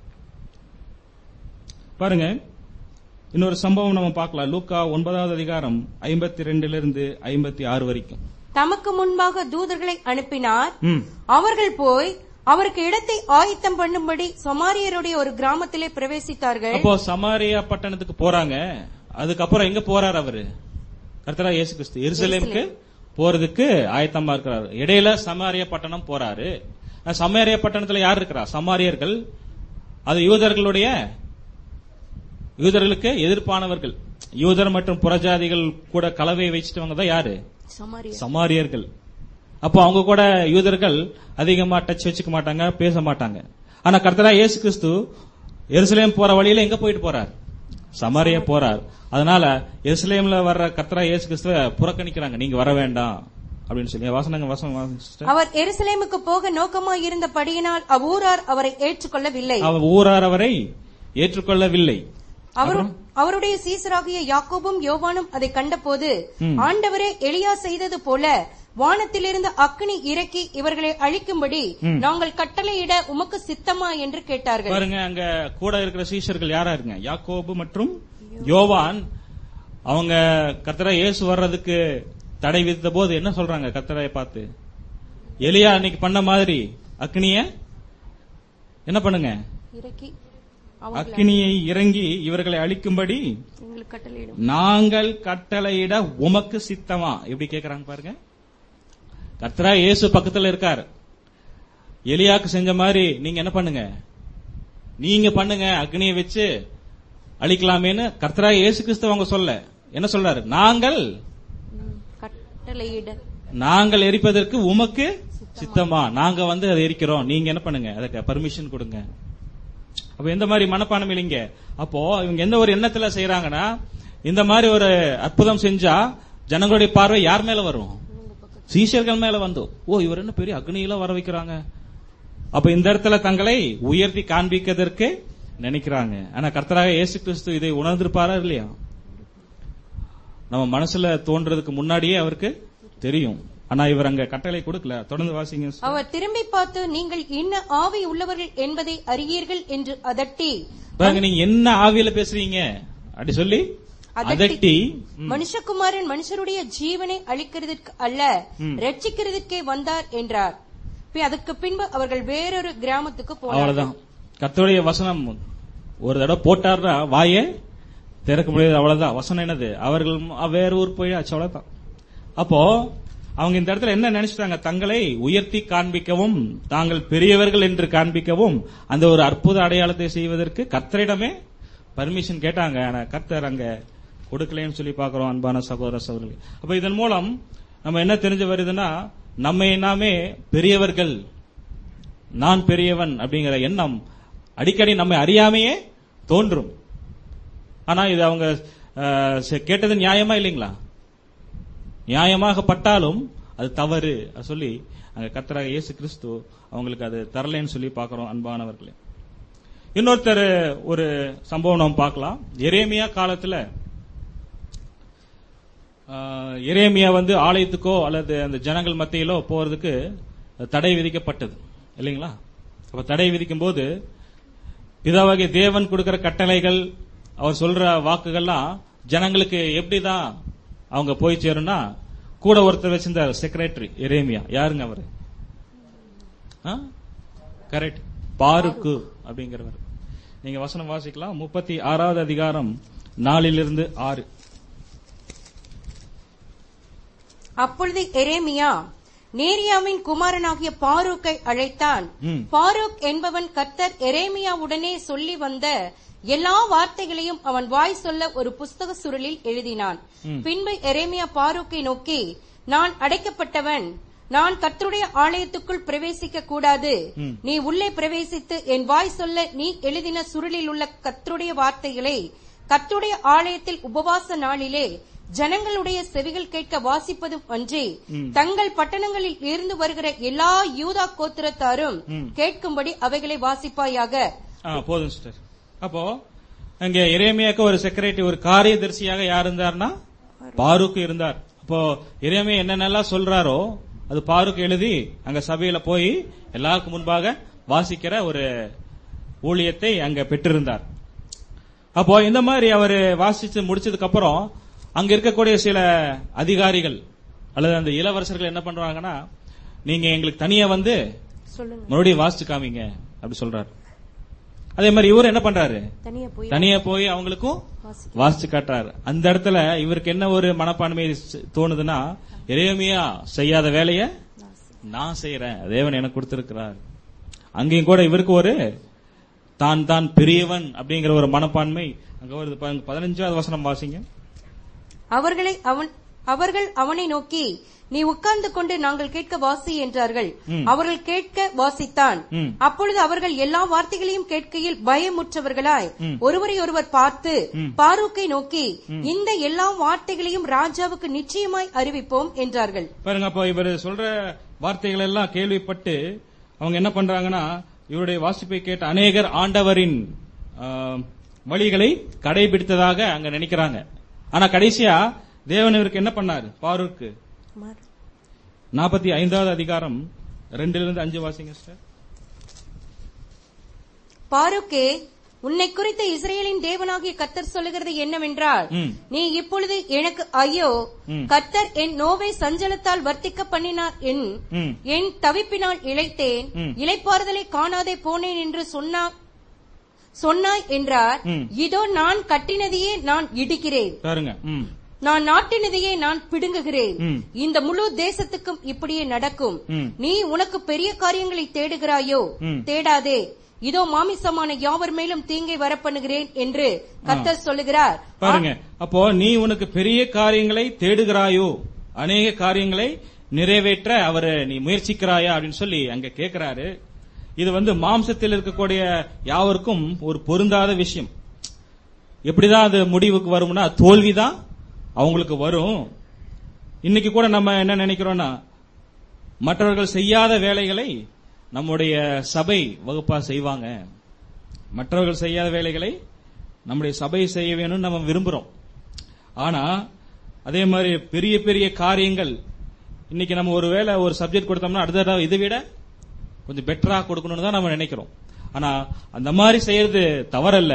பாருங்க இன்னொரு சம்பவம் நம்ம பார்க்கலாம் லூக்கா ஒன்பதாவது அதிகாரம் ஐம்பத்தி ரெண்டுல இருந்து ஐம்பத்தி ஆறு வரைக்கும் தமக்கு முன்பாக தூதர்களை அனுப்பினார் ம். அவர்கள் போய் அவருக்கு இடத்தை ஆயத்தம் பண்ணும்படி சமாரியருடைய ஒரு கிராமத்திலே பிரவேசித்தார்கள் அப்போ சமாரியா பட்டணத்துக்கு போறாங்க அதுக்கப்புறம் எங்க போறார் அவரு கர்த்தரா இயேசு கிறிஸ்து எருசலேமுக்கு போறதுக்கு ஆயத்தமா இருக்கிறாரு இடையில சமாரிய பட்டணம் போறாரு அஹ் சமாரிய பட்டணத்துல யார் இருக்கிறா சமாரியர்கள் அது யூதர்களுடைய யூதர்களுக்கு எதிர்ப்பானவர்கள் யூதர் மற்றும் புறஜாதிகள் கூட கலவை வச்சுட்டவங்க தான் யாரு சமாரியர் சமாரியர்கள் அப்போ அவங்க கூட யூதர்கள் அதிகமா டச் வச்சுக்க மாட்டாங்க பேச மாட்டாங்க ஆனா கர்த்தரா இயேசு கிறிஸ்து எருசலேம் போற வழியில எங்க போயிட்டு போறார் சமாரியா போறார் அதனால எருசலேம்ல வர்ற கர்த்தரா இயேசு கிறிஸ்துவ புறக்கணிக்கிறாங்க நீங்க வர வேண்டாம் அப்படின்னு சொல்லி வாசனங்க வாசனம் வாசிங்க sister. அவர் எருசலேமுக்கு போக நோக்கமாய் இருந்தபடியினால் அவ்வூரார் அவரை ஏற்றுக்கொள்ளவில்லை அவ ஊரார் அவரை ஏற்றுக்கொள்ளவில்லை அவரும் அவருடைய சீசராகிய யாக்கோபும் யோவானும் அதை கண்டபோது ஆண்டவரே எலியா செய்தது போல வானத்திலிருந்து அக்னி இறக்கி இவர்களை அழிக்கும்படி நாங்கள் கட்டளையிட உமக்கு சித்தமா என்று கேட்டார்கள் பாருங்க அங்க கூட இருக்கிற சீஷர்கள் யாரா இருங்க யாக்கோபு மற்றும் யோவான் அவங்க கர்த்தரா இயேசு வர்றதுக்கு தடை விதித்த போது என்ன சொல்றாங்க கர்த்தரை பார்த்து எலியா அன்னைக்கு பண்ண மாதிரி அக்னிய என்ன பண்ணுங்க இறக்கி அக்னியை இறங்கி இவர்களை அழிக்கும்படி எங்களுக்கு கட்டளையிடும் நாங்கள் கட்டளையிட உமக்கு சித்தமா எப்படி கேக்குறாங்க பாருங்க கர்த்தரா இயேசு பக்கத்துல இருக்கார் எலியாக்கு செஞ்ச மாதிரி நீங்க என்ன பண்ணுங்க நீங்க பண்ணுங்க அக்னியை வச்சு அழிக்கலாமேன்னு கர்த்தரா இயேசு கிறிஸ்து அவங்க சொல்ல என்ன சொல்றாரு நாங்கள் கட்டளையிட நாங்கள் எரிப்பதற்கு உமக்கு சித்தமா நாங்க வந்து அதை எரிக்கிறோம் நீங்க என்ன பண்ணுங்க அதுக்கு பர்மிஷன் கொடுங்க அப்ப எந்த மாதிரி மனப்பான்மை இல்லைங்க அப்போ இவங்க எந்த ஒரு எண்ணத்துல செய்யறாங்கன்னா இந்த மாதிரி ஒரு அற்புதம் செஞ்சா ஜனங்களுடைய பார்வை யார் மேல வரும் சீஷர்கள் மேல வந்து ஓ இவர் என்ன பெரிய அக்னியில வர வைக்கிறாங்க அப்ப இந்த இடத்துல தங்களை உயர்த்தி காண்பிக்கிறதற்கு நினைக்கிறாங்க ஆனா கர்த்தராக இயேசு கிறிஸ்து இதை உணர்ந்திருப்பாரா இல்லையா நம்ம மனசுல தோன்றதுக்கு முன்னாடியே அவருக்கு தெரியும் ஆனா இவர் அங்க கட்டளை கொடுக்கல தொடர்ந்து வாசிங்க அவர் திரும்பி பார்த்து நீங்கள் இன்ன ஆவி உள்ளவர்கள் என்பதை அறியீர்கள் என்று அதட்டி பாருங்க நீங்க என்ன ஆவியில பேசுறீங்க அப்படி சொல்லி அதட்டி மனுஷகுமாரன் மனுஷருடைய ஜீவனை அழிக்கிறதுக்கு அல்ல ரட்சிக்கிறதுக்கே வந்தார் என்றார் பி- அதுக்கு பின்பு அவர்கள் வேறொரு கிராமத்துக்கு போனார்கள் அவ்வளவுதான் கர்த்தருடைய வசனம் ஒரு தடவை போட்டார்னா வாயே திறக்க முடியாது அவ்வளவுதான் வசனம் என்னது அவர்கள் ம- வேற ஊர் போய் ஆச்சு அவ்வளவுதான் அப்போ அவங்க இந்த இடத்துல என்ன நினைச்சிட்டாங்க தங்களை உயர்த்தி காண்பிக்கவும் தாங்கள் பெரியவர்கள் என்று காண்பிக்கவும் அந்த ஒரு அற்புத அடையாளத்தை செய்வதற்கு கர்த்தரிடமே பர்மிஷன் கேட்டாங்க ஆனா கர்த்தர் அங்க கொடுக்கலன்னு சொல்லி பார்க்கிறோம் அன்பான சகோதர சகோதரர்கள் அப்ப இதன் மூலம் நம்ம என்ன தெரிஞ்சு வருதுன்னா நம்மை நாமே பெரியவர்கள் நான் பெரியவன் அப்படிங்கிற எண்ணம் அடிக்கடி நம்மை அறியாமையே தோன்றும் ஆனா இது அவங்க அஹ், செ- கேட்டது நியாயமா இல்லைங்களா நியாயமாக பட்டாலும் அது தவறு அது சொல்லி அங்க கர்த்தராக இயேசு கிறிஸ்து அவங்களுக்கு அது தரலைன்னு சொல்லி பார்க்கிறோம் அன்பானவர்களே இன்னொருத்தர் ஒரு சம்பவம் நம்ம பார்க்கலாம் எரேமியா காலத்துல ஆஹ், எரேமியா வந்து ஆலயத்துக்கோ அல்லது அந்த ஜனங்கள் மத்தியிலோ போறதுக்கு தடை விதிக்கப்பட்டது இல்லைங்களா அப்ப தடை விதிக்கும் போது பிதாவாகிய தேவன் கொடுக்கிற கட்டளைகள் அவர் சொல்ற வாக்குகள்லாம் ஜனங்களுக்கு எப்படிதான் அவங்க போய் சேரும்னா கூட ஒருத்தர் வச்சிருந்தார் செக்ரட்டரி எரேமியா யாருங்க அவரு கரெக்ட் பாருக்கு அப்படிங்கிறவர் நீங்க வசனம் வாசிக்கலாம் முப்பத்தி ஆறாவது அதிகாரம் நாலிலிருந்து ஆறு அப்பொழுது எரேமியா நேரியாவின் குமாரனாகிய பாரூக்கை அழைத்தான் ம். பாரூக் என்பவன் கர்த்தர் எரேமியாவுடனே சொல்லி வந்த எல்லா வார்த்தைகளையும் அவன் வாய் சொல்ல ஒரு புஸ்தக சுருளில் எழுதினான் பின்பு எரேமியா பாரூக்கை நோக்கி நான் அடைக்கப்பட்டவன் நான் கர்த்தருடைய ஆலயத்துக்குள் பிரவேசிக்க கூடாது நீ உள்ளே பிரவேசித்து என் வாய் சொல்ல நீ எழுதின சுருளில் உள்ள கர்த்தருடைய வார்த்தைகளை கர்த்தருடைய ஆலயத்தில் உபவாச நாளிலே ஜனங்களுடைய செவிகள் கேட்க வாசிப்பதும் அன்றி தங்கள் பட்டணங்களில் இருந்து வருகிற எல்லா யூதா கோத்திரத்தாரும் கேட்கும்படி அவைகளை வாசிப்பாயாக ஆ, போதும் சிஸ்டர் அப்போ அங்க எரேமியாக்கு ஒரு செக்ரட்டரி ஒரு காரியதர்சியாக யார் இருந்தார்னா பாருக்கு இருந்தார் அப்போ எரேமியா என்னென்னலாம் சொல்றாரோ அது பாருக்கு எழுதி அங்க சபையில போய் எல்லாருக்கும் முன்பாக வாசிக்கிற ஒரு ஊழியத்தை அங்க பெற்றிருந்தார் அப்போ இந்த மாதிரி அவர் வாசிச்சு முடிச்சதுக்கு அப்புறம் அங்க இருக்கக்கூடிய சில அதிகாரிகள் அல்லது அந்த இளவரசர்கள் என்ன பண்றாங்கன்னா நீங்க எங்களுக்கு தனியா வந்து சொல்லுங்க மறுபடியும் வாசிச்சு காமிங்க அப்படி சொல்றாரு அதே மாதிரி இவர் என்ன பண்றாரு தனியா போய் தனியா போய் அவங்களுக்கும் வாசிக்க. வாசிச்சு காட்டுறாரு அந்த இடத்துல இவருக்கு என்ன ஒரு மனப்பான்மை ஸ்- தோணுதுன்னா எரேமியா செய்யாத வேலைய நான் செய்யறேன் தேவன் எனக்கு கொடுத்திருக்கிறார் அங்கேயும் கூட இவருக்கு ஒரு தான் தான் பெரியவன் அப்படிங்கிற ஒரு மனப்பான்மை அங்க வருது பாருங்க பதினஞ்சாவது வசனம் வாசிங்க அவர்களை அவன் அவர்கள் அவனை நோக்கி நீ உட்கார்ந்து கொண்டு நாங்கள் கேட்க வாசி என்றார்கள் அவர்கள் கேட்க வாசித்தான் ம். அப்பொழுது அவர்கள் எல்லா வார்த்தைகளையும் கேட்கையில் பயமுற்றவர்களாய் ஒருவரை ஒருவர் பார்த்து பாரூக்கை நோக்கி இந்த எல்லா வார்த்தைகளையும் ராஜாவுக்கு நிச்சயமாய் அறிவிப்போம் என்றார்கள் பாருங்க அப்போ இவர் சொல்ற வார்த்தைகள் எல்லாம் கேள்விப்பட்டு அவங்க என்ன பண்றாங்கன்னா இவருடைய வாசிப்பை கேட்ட அநேகர் ஆண்டவரின் ஆ, வழிகளை கடைபிடித்ததாக அங்க நினைக்கிறாங்க ஆனா கடைசியா தேவன் இவருக்கு என்ன பண்ணாரு பாரூக்கு நாற்பத்தி ஐந்தாவது அதிகாரம் ரெண்டுல இருந்து அஞ்சு வாசிங்க சார் பாருக்கே உன்னை குறித்த இஸ்ரேலின் தேவனாகிய கத்தர் சொல்லுகிறது என்னவென்றால் ம். நீ இப்பொழுது எனக்கு ஐயோ கத்தர் என் நோவை சஞ்சலத்தால் வர்த்திக்க பண்ணினார் என் ம். என் தவிப்பினால் இழைத்தேன் ம். இளைப்பாறுதலை காணாதே போனேன் என்று சொன்னா சொன்னாய் என்றார் ம். இதோ நான் கட்டினதையே நான் இடிக்கிறேன் பாருங்க ம். நான் நாட்டினதையே நான் பிடுங்குகிறேன் ம். இந்த முழு தேசத்துக்கும் இப்படியே நடக்கும் ம். நீ உனக்கு பெரிய காரியங்களை தேடுகிறாயோ ம். தேடாதே இதோ மாமிசமான யாவர் மேலும் தீங்கை வரப்பண்ணுகிறேன் என்று கர்த்தர் சொல்லுகிறார் பாருங்க அப்போ நீ உனக்கு பெரிய காரியங்களை தேடுகிறாயோ அநேக காரியங்களை நிறைவேற்ற அவரை நீ முயற்சிக்கிறாயா அப்படின்னு சொல்லி அங்க கேக்குறாரு இது வந்து மாம்சத்தில் இருக்கக்கூடிய யாவருக்கும் ஒரு பொருந்தாத விஷயம் எப்படிதான் அது முடிவுக்கு வரும்னா தோல்விதான் அவங்களுக்கு வரும் இன்னைக்கு கூட நம்ம என்ன நினைக்கிறோம்னா மற்றவர்கள் செய்யாத வேலைகளை நம்முடைய சபை வகுப்பா செய்வாங்க மற்றவர்கள் செய்யாத வேலைகளை நம்முடைய சபை செய்ய வேணும்னு நம்ம விரும்புறோம் ஆனா அதே மாதிரி பெரிய பெரிய காரியங்கள் இன்னைக்கு நம்ம ஒரு வேளை ஒரு சப்ஜெக்ட் கொடுத்தோம்னா அடுத்த தடவை இதை விட கொஞ்சம் பெட்டரா கொடுக்கணும்னு தான் நம்ம நினைக்கிறோம் ஆனா அந்த மாதிரி செய்யறது தவறல்ல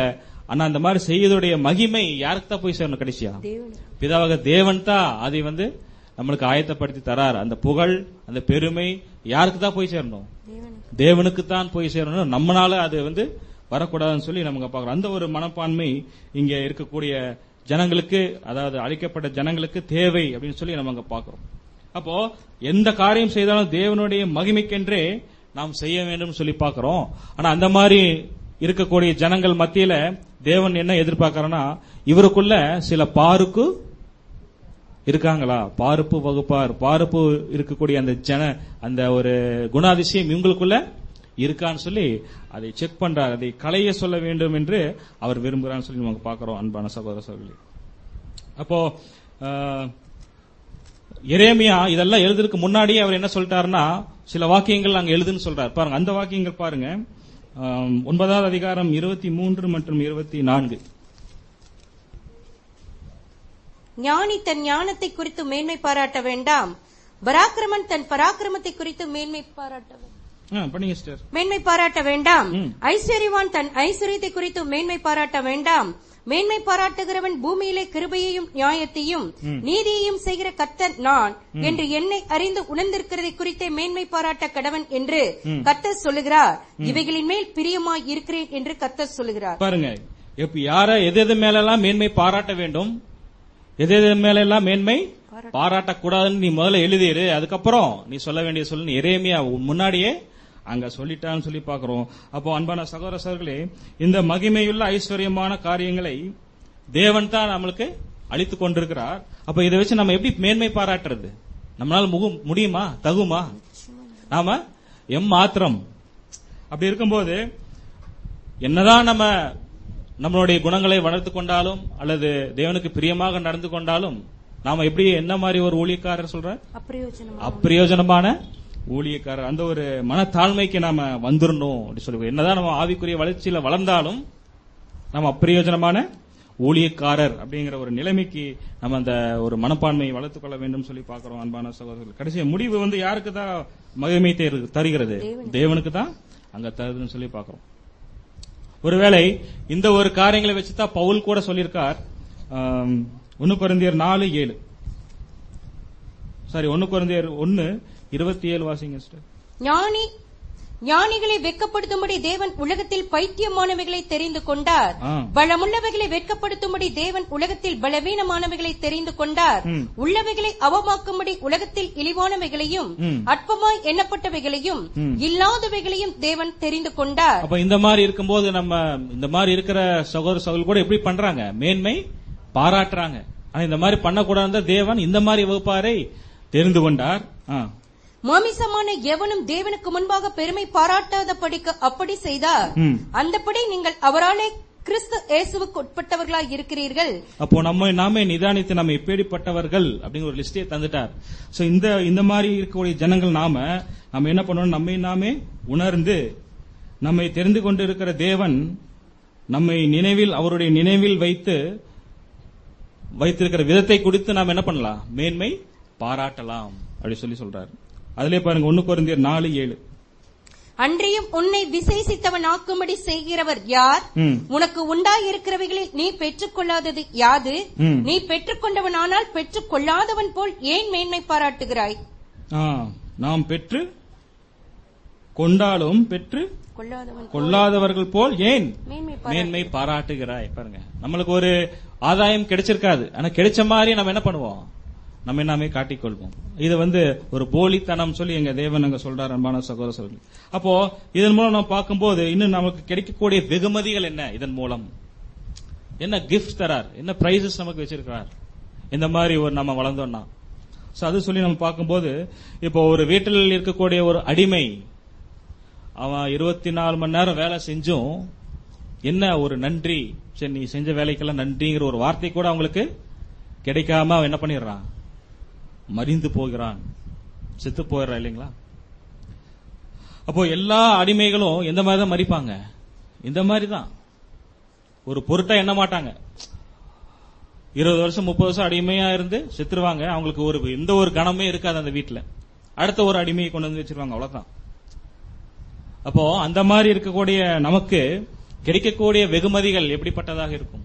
ஆனா அந்த மாதிரி செய்யறதுடைய மகிமை யாருக்கு தான் போய் சேரணும் கடைசியா தேவனுக்கு பிதாவாக தேவன் தான் அதை வந்து நம்மளுக்கு ஆயத்தப்படுத்தி தரார் அந்த புகழ் அந்த பெருமை யாருக்கு தான் போய் சேரணும் தேவனுக்கு தேவனுக்கு தான் போய் சேரணும் நம்மனால அது வந்து வரக்கூடாதுன்னு சொல்லி நமக்கு பார்க்கிறோம் அந்த ஒரு மனப்பான்மை இங்க இருக்கக்கூடிய ஜனங்களுக்கு அதாவது அழைக்கப்பட்ட ஜனங்களுக்கு தேவை அப்படின்னு சொல்லி நம்ம அங்க பார்க்கிறோம் அப்போ எந்த காரியம் செய்தாலும் தேவனுடைய மகிமைக்கென்றே நாம் செய்ய வேண்டும் சொல்லி பார்க்கிறோம் ஆனா அந்த மாதிரி இருக்கக்கூடிய ஜனங்கள் மத்தியில தேவன் என்ன எதிர்பார்க்கறனா இவருக்குள்ள சில பாருக்கு இருக்காங்களா பாருப்பு வகுப்பார் பாருப்பு இருக்கக்கூடிய அந்த ஜன அந்த ஒரு குணாதிசயம் இவங்களுக்குள்ள இருக்கான்னு சொல்லி அதை செக் பண்றார் அதை களைய சொல்ல வேண்டும் என்று அவர் விரும்புகிறான்னு சொல்லி நமக்கு பார்க்கிறோம் அன்பான சகோதர சகோதரி அப்போ ஆஹ், எரேமியா இதெல்லாம் எழுதுறதுக்கு முன்னாடியே அவர் என்ன சொல்லிட்டாருன்னா சில வாக்கியங்கள் அங்க எழுதுன்னு சொல்றாரு பாருங்க அந்த வாக்கியங்கள் பாருங்க ஆம், ஒன்பதாவது அதிகாரம் இருபத்தி மூன்று மற்றும் இருபத்தி நான்கு ஞானி தன் ஞானத்தை குறித்து மேன்மை பாராட்ட வேண்டாம் பராக்கிரமன் தன் பராக்கிரமத்தை குறித்து மேன்மை பாராட்ட வேண்டாம் ஆ, படிங்க சிஸ்டர் மேன்மை பாராட்ட வேண்டாம் ம். ஐஸ்வர்யவான் தன் ஐஸ்வர்யத்தை குறித்து மேன்மை பாராட்ட வேண்டாம் மேன்மை பாராட்டுகிறவன் பூமியிலே கிருபையையும் நியாயத்தையும் நீதியையும் செய்கிற கர்த்தர் நான் என்று என்னை அறிந்து உணர்ந்திருக்கிறதை குறித்தே மேன்மை பாராட்ட கடவன் என்று கர்த்தர் சொல்லுகிறார் இவைகளின் மேல் பிரியமாய் இருக்கிறேன் என்று கர்த்தர் சொல்லுகிறார் பாருங்க இப்ப யார எது எது மேலெல்லாம் மேன்மை பாராட்ட வேண்டும் எது எது மேலெல்லாம் மேன்மை பாராட்டக்கூடாதுன்னு நீ முதல்ல எழுதிரு அதுக்கப்புறம் நீ சொல்ல வேண்டிய சொல்லு எரேமியா முன்னாடியே அங்க சொல்லிட்டான்னு சொல்லி பாக்குறோம் அப்போ அன்பான சகோதர சகோதரர்களே இந்த மகிமையுள்ள ஐஸ்வர்யமான காரியங்களை தேவன் தான் நம்மளுக்கு அளித்துக் கொண்டிருக்கிறார் அப்ப இதை வச்சு நம்ம எப்படி மேன்மை பாராட்டுறது நம்மளால முகு- முடியுமா தகுமா நாம எம் மாத்திரம் அப்படி இருக்கும்போது என்னதான் நம்ம நம்மளுடைய குணங்களை வளர்த்து கொண்டாலும் அல்லது தேவனுக்கு பிரியமாக நடந்து கொண்டாலும் நாம எப்படி என்ன மாதிரி ஒரு ஊழியக்காரர் சொல்ற அப்பிரயோஜனம் அப்பிரயோஜனமான ஊழியக்காரர் அந்த ஒரு மனத்தாழ்மைக்கு நாம வந்துடணும் அப்படி சொல்லி என்னதான் நம்ம ஆவிக்குரிய வளர்ச்சியில வளர்ந்தாலும் நம்ம அப்பிரயோஜனமான ஊழியக்காரர் அப்படிங்கிற ஒரு நிலைமைக்கு நம்ம அந்த ஒரு மனப்பான்மையை வளர்த்துக் கொள்ள வேண்டும் சொல்லி பார்க்கிறோம் அன்பான சகோதரர்கள் கடைசி முடிவு வந்து யாருக்கு தான் மகிமை தரு- தருகிறது தேவனுக்கு தான் அங்க தருதுன்னு சொல்லி பார்க்கிறோம் ஒருவேளை இந்த ஒரு காரியங்களை வச்சுதான் பவுல் கூட சொல்லியிருக்கார் ஆம், ஒன்னு குறைந்தியர் நாலு ஏழு சாரி ஒன்னு குறைந்தியர் ஒன்னு இருபத்தி ஏழு வாசிங்க சிஸ்டர் ஞானி ஞானிகளை வெட்கப்படுத்தும்படி தேவன் உலகத்தில் பைத்தியமானவைகளை தெரிந்து கொண்டார் ஆ. பலமுள்ளவைகளை வெட்கப்படுத்தும்படி தேவன் உலகத்தில் பலவீனமானவைகளை தெரிந்து கொண்டார் ம். உள்ளவைகளை அவமாக்கும்படி உலகத்தில் இழிவானவைகளையும் ம். அற்பமாய் எண்ணப்பட்டவைகளையும் ம். இல்லாதவைகளையும் தேவன் தெரிந்து கொண்டார் அப்ப இந்த மாதிரி இருக்கும்போது நம்ம இந்த மாதிரி இருக்கிற சகோதர சகோதரி கூட எப்படி பண்றாங்க மேன்மை பாராட்டுறாங்க ஆனா இந்த மாதிரி பண்ணக்கூடாது தேவன் இந்த மாதிரி வகுப்பாரை தெரிந்து கொண்டார் ஆ. மாமிசமான எவனும் தேவனுக்கு முன்பாக பெருமை பாராட்டாதபடிக்கு அப்படி செய்தார் ம். அந்தபடி நீங்கள் அவராலே கிறிஸ்து இயேசுவுக்கு உட்பட்டவர்களாய் இருக்கிறீர்கள் அப்போ நம்ம நாமே நிதானித்து நம்ம எப்படிப்பட்டவர்கள் அப்படிங்கிற ஒரு லிஸ்டே தந்துட்டார் சோ இந்த இந்த மாதிரி இருக்கக்கூடிய ஜனங்கள் நாம நம்ம என்ன பண்ணணும் நம்மை நாமே உணர்ந்து நம்மை தெரிந்து கொண்டு இருக்கிற தேவன் நம்மை நினைவில் அவருடைய நினைவில் வைத்து வைத்திருக்கிற விதத்தை குறித்து நாம் என்ன பண்ணலாம் மேன்மை பாராட்டலாம் அப்படி சொல்லி சொல்றாரு அதிலே பாருங்க ஒன்னு குறைந்தியர் நாலு ஏழு அன்றியும் உன்னை விசேஷித்தவன் ஆக்கும்படி செய்கிறவர் யார் ம். உனக்கு உண்டாயிருக்கிறவைகளில் நீ பெற்றுக்கொள்ளாதது யாது ம். நீ பெற்றுக்கொண்டவனானால் பெற்றுக்கொள்ளாதவன் போல் ஏன் மேன்மை பாராட்டுகிறாய் ஆ, நாம் பெற்று கொண்டாலும் பெற்று கொள்ளாதவன் கொள்ளாதவர்கள் போல் ஏன் மேன்மை மேன்மை பாராட்டுகிறாய் பாருங்க நம்மளுக்கு ஒரு ஆதாயம் கிடைச்சிருக்காது ஆனா கிடைச்ச மாதிரி நம்ம என்ன பண்ணுவோம் நம்ம நாமே காட்டிக்கொள்வோம் இது வந்து ஒரு போலித்தனம் சொல்லி எங்க தேவன் அங்க சொல்றார் அன்பான சகோதர சகோதரி அப்போ இதன் மூலம் நம்ம பார்க்கும்போது இன்னும் நமக்கு கிடைக்கக்கூடிய வெகுமதிகள் என்ன இதன் மூலம் என்ன கிஃப்ட் தரார் என்ன பிரைசஸ் நமக்கு வச்சிருக்கிறார் இந்த மாதிரி ஒரு நம்ம வளர்ந்தோம்னா சோ அது சொல்லி நம்ம பார்க்கும்போது இப்போ ஒரு வீட்டில் இருக்கக்கூடிய ஒரு அடிமை அவன் இருபத்தி நாலு மணி நேரம் வேலை செஞ்சும் என்ன ஒரு நன்றி சரி நீ செஞ்ச வேலைக்கெல்லாம் நன்றிங்கிற ஒரு வார்த்தை கூட அவங்களுக்கு கிடைக்காம அவன் என்ன பண்ணிடுறான் மறிந்து போகிறான் செத்து போயிடுறான் இல்லைங்களா அப்போ எல்லா அடிமைகளும் எந்த மாதிரி தான் மறிப்பாங்க இந்த மாதிரி தான் ஒரு பொருட்டா எண்ண மாட்டாங்க இருபது வருஷம் முப்பது வருஷம் அடிமையா இருந்து செத்துருவாங்க அவங்களுக்கு ஒரு எந்த ஒரு கணமே இருக்காது அந்த வீட்டுல அடுத்த ஒரு அடிமையை கொண்டு வந்து வச்சிருவாங்க அவ்வளவுதான் அப்போ அந்த மாதிரி இருக்கக்கூடிய நமக்கு கிடைக்கக்கூடிய வெகுமதிகள் எப்படிப்பட்டதாக இருக்கும்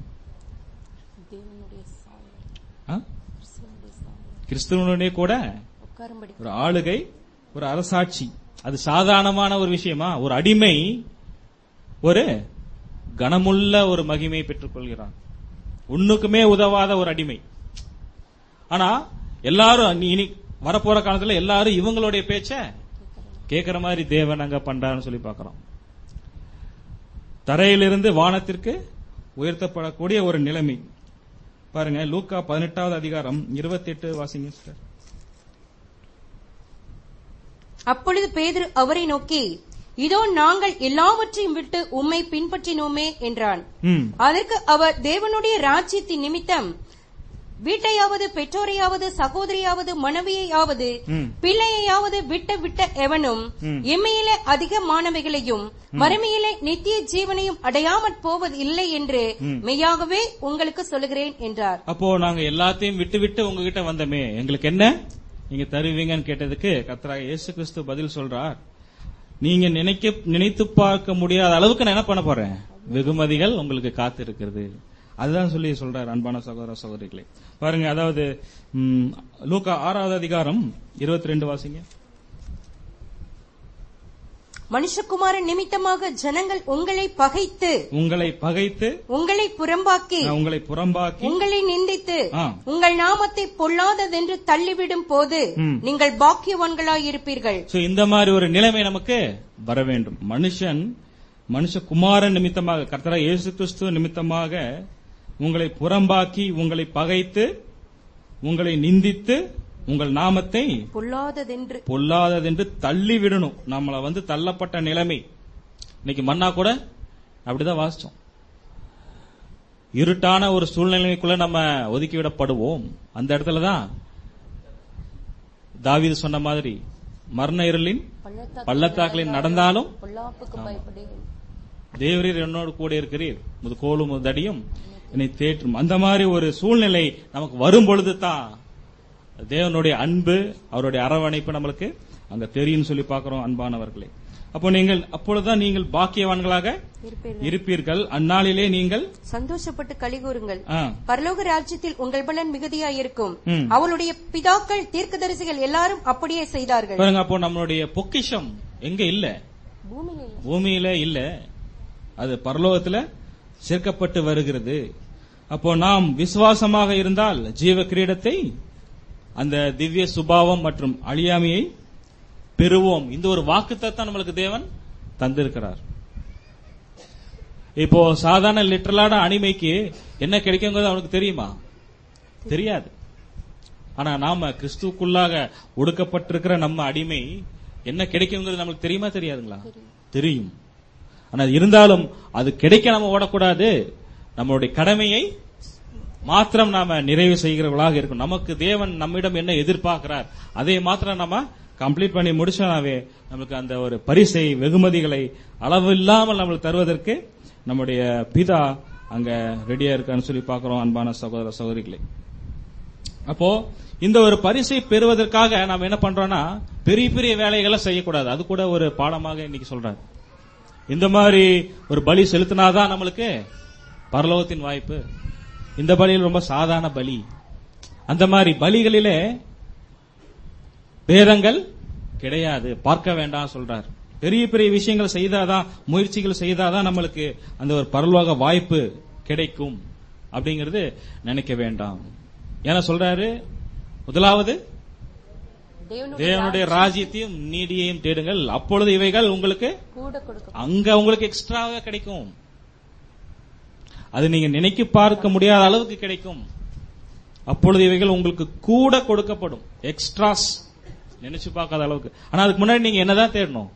ஆ? கிறிஸ்துவனுடைய கூட உட்காரும்படி ஒரு ஆளுகை ஒரு அரசாட்சி அது சாதாரணமான ஒரு விஷயமா ஒரு அடிமை ஒரு கனமுள்ள ஒரு மகிமை பெற்றுக் கொள்கிறான் ஒண்ணுக்குமே உதவாத ஒரு அடிமை ஆனா எல்லாரும் நீ- இனி வரப்போற காலத்துல எல்லாரும் இவங்களுடைய பேச்ச கேட்கிற மாதிரி தேவன் அங்க பண்றாருன்னு சொல்லி பார்க்கிறோம் தரையிலிருந்து வானத்திற்கு உயர்த்தப்படக்கூடிய ஒரு நிலைமை பாருங்க லூக்கா பதினெட்டாவது அதிகாரம் இருபத்தி எட்டு வாசிங்க sister. அப்பொழுது பேதுரு அவரை நோக்கி இதோ நாங்கள் எல்லாவற்றையும் விட்டு உம்மை பின்பற்றினோமே என்றான் ம் அதற்கு அவர் தேவனுடைய ராஜ்யத்தின் நிமித்தம் வீட்டையாவது பெற்றோரையாவது சகோதரியாவது மனைவியையாவது ம். பிள்ளையையாவது விட்ட விட்ட எவனும் ம். இம்மையிலே அதிகமானவைகளையும் மறுமையிலே நித்திய ஜீவனையும் அடையாமற் போவது இல்லை என்று ம். மெய்யாகவே உங்களுக்கு சொல்லுகிறேன் என்றார் அப்போ நாங்க எல்லாத்தையும் விட்டு விட்டு உங்ககிட்ட வந்தோமே எங்களுக்கு என்ன நீங்க தருவீங்கன்னு கேட்டதுக்கு கர்த்தராக இயேசு கிறிஸ்து பதில் சொல்றார் நீங்க நினைக்க நினைத்து பார்க்க முடியாத அளவுக்கு நான் என்ன பண்ண போறேன் வெகுமதிகள் உங்களுக்கு காத்து இருக்கிறது அதுதான் சொல்லி சொல்றார் அன்பான சகோதர சகோதரிகளே பாருங்க அதாவது ம், லூக்கா ஆறாவது அதிகாரம் இருபத்தி ரெண்டு வாசிங்க மனுஷகுமாரன் நிமித்தமாக ஜனங்கள் உங்களை பகைத்து உங்களை பகைத்து உங்களை புறம்பாக்கி நான் உங்களை புறம்பாக்கி உங்களை நிந்தித்து ஆ. உங்கள் நாமத்தை பொல்லாததென்று தள்ளிவிடும் போது ம். நீங்கள் பாக்கியவான்களாயிருப்பீர்கள் சோ இந்த மாதிரி ஒரு நிலைமை நமக்கு வர வேண்டும் மனுஷன் மனுஷகுமாரன் நிமித்தமாக கர்த்தரா இயேசு கிறிஸ்து நிமித்தமாக உங்களை புறம்பாக்கி உங்களை பகைத்து உங்களை நிந்தித்து உங்கள் நாமத்தை பொல்லாததென்று பொல்லாததென்று தள்ளி விடணும் நம்மள வந்து தள்ளப்பட்ட நிலைமை இன்னைக்கு மன்னா கூட அப்படிதான் வாசிச்சோம் இருட்டான ஒரு சூழ்நிலைக்குள்ள நம்ம ஒதுக்கி விடப்படுவோம் அந்த இடத்துல தான் தாவீது சொன்ன மாதிரி மரண இருளின் பள்ளத்தாக்களில் நடந்தாலும் பொல்லாப்புக்கு பயப்படு தேவரீர் என்னோடு கூட இருக்கிறீர் முது கோலும் முது தடியும் என்னை தேற்றும் அந்த மாதிரி ஒரு சூழ்நிலை நமக்கு வரும் பொழுது தான் தேவனுடைய அன்பு அவருடைய அரவணைப்பு நம்மளுக்கு அங்க தெரியும் சொல்லி பார்க்கிறோம் அன்பானவர்களே அப்போ நீங்கள் அப்பொழுதுதான் நீங்கள் பாக்கியவான்களாக இருப்பீர்கள் இருப்பீர்கள் அந்நாளிலே நீங்கள் சந்தோஷப்பட்டு கலிகூறுங்கள் ஆ, பரலோக ராஜ்யத்தில் உங்கள் பலன் மிகுதியாயிருக்கும் ம். அவளுடைய பிதாக்கள் தீர்க்கதரிசிகள் எல்லாரும் அப்படியே செய்தார்கள் பாருங்க அப்போ நம்மளுடைய பொக்கிஷம் எங்க இல்ல பூமியில் பூமியில இல்ல அது பரலோகத்துல சேர்க்கப்பட்டு வருகிறது அப்போ நாம் விசுவாசமாக இருந்தால் ஜீவ கிரீடத்தை அந்த திவ்ய சுபாவம் மற்றும் அழியாமையை பெறுவோம் இந்த ஒரு வாக்குத்தான் நம்மளுக்கு தேவன் தந்திருக்கிறார் இப்போ சாதாரண லிட்டரலான அடிமைக்கு என்ன கிடைக்குங்கிறது அவனுக்கு தெரியுமா தெரியாது ஆனா நாம கிறிஸ்துவுக்குள்ளாக ஒடுக்கப்பட்டிருக்கிற நம்ம அடிமை என்ன கிடைக்குங்கிறது நம்மளுக்கு தெரியுமா தெரியாதுங்களா தெரியும் ஆனா இருந்தாலும் அது கிடைக்க நம்ம ஓடக்கூடாது நம்மளுடைய கடமையை மாத்திரம் நாம நிறைவு செய்கிறவர்களாக இருக்கும் நமக்கு தேவன் நம்மிடம் என்ன எதிர்பார்க்கிறார் அதை மாத்திரம் நம்ம கம்ப்ளீட் பண்ணி முடிச்சாவே நமக்கு அந்த ஒரு பரிசை வெகுமதிகளை அளவு இல்லாமல் நம்மளுக்கு தருவதற்கு நம்முடைய பிதா அங்க ரெடியா இருக்கான்னு சொல்லி பார்க்கிறோம் அன்பான சகோதர சகோதரிகளை அப்போ இந்த ஒரு பரிசை பெறுவதற்காக நாம் என்ன பண்றோம்னா பெரிய பெரிய வேலைகளை செய்யக்கூடாது அது கூட ஒரு பாடமாக இன்னைக்கு சொல்றாரு இந்த மாதிரி ஒரு பலி செலுத்தினாதான் நம்மளுக்கு பரலோகத்தின் வாய்ப்பு இந்த பலியில் ரொம்ப சாதாரண பலி அந்த மாதிரி பலிகளிலே பேதங்கள் கிடையாது பார்க்க வேண்டாம் சொல்றார் பெரிய பெரிய விஷயங்கள் செய்தாதான் முயற்சிகள் செய்தாதான் நம்மளுக்கு அந்த ஒரு பரலோக வாய்ப்பு கிடைக்கும் அப்படிங்கிறது நினைக்க வேண்டாம் ஏன்னா சொல்றாரு முதலாவது தேவனுடைய ராஜ்யத்தையும் நீதியையும் தேடுங்கள் அப்பொழுது இவைகள் உங்களுக்கு கூட கொடுக்கும் அங்க உங்களுக்கு எக்ஸ்ட்ராவாக கிடைக்கும் அது நீங்க நினைக்க பார்க்க முடியாத அளவுக்கு கிடைக்கும் அப்பொழுது இவைகள் உங்களுக்கு கூட கொடுக்கப்படும் எக்ஸ்ட்ராஸ் நினைச்சு பார்க்காத அளவுக்கு ஆனா அதுக்கு முன்னாடி நீங்க என்னதான் தேடணும்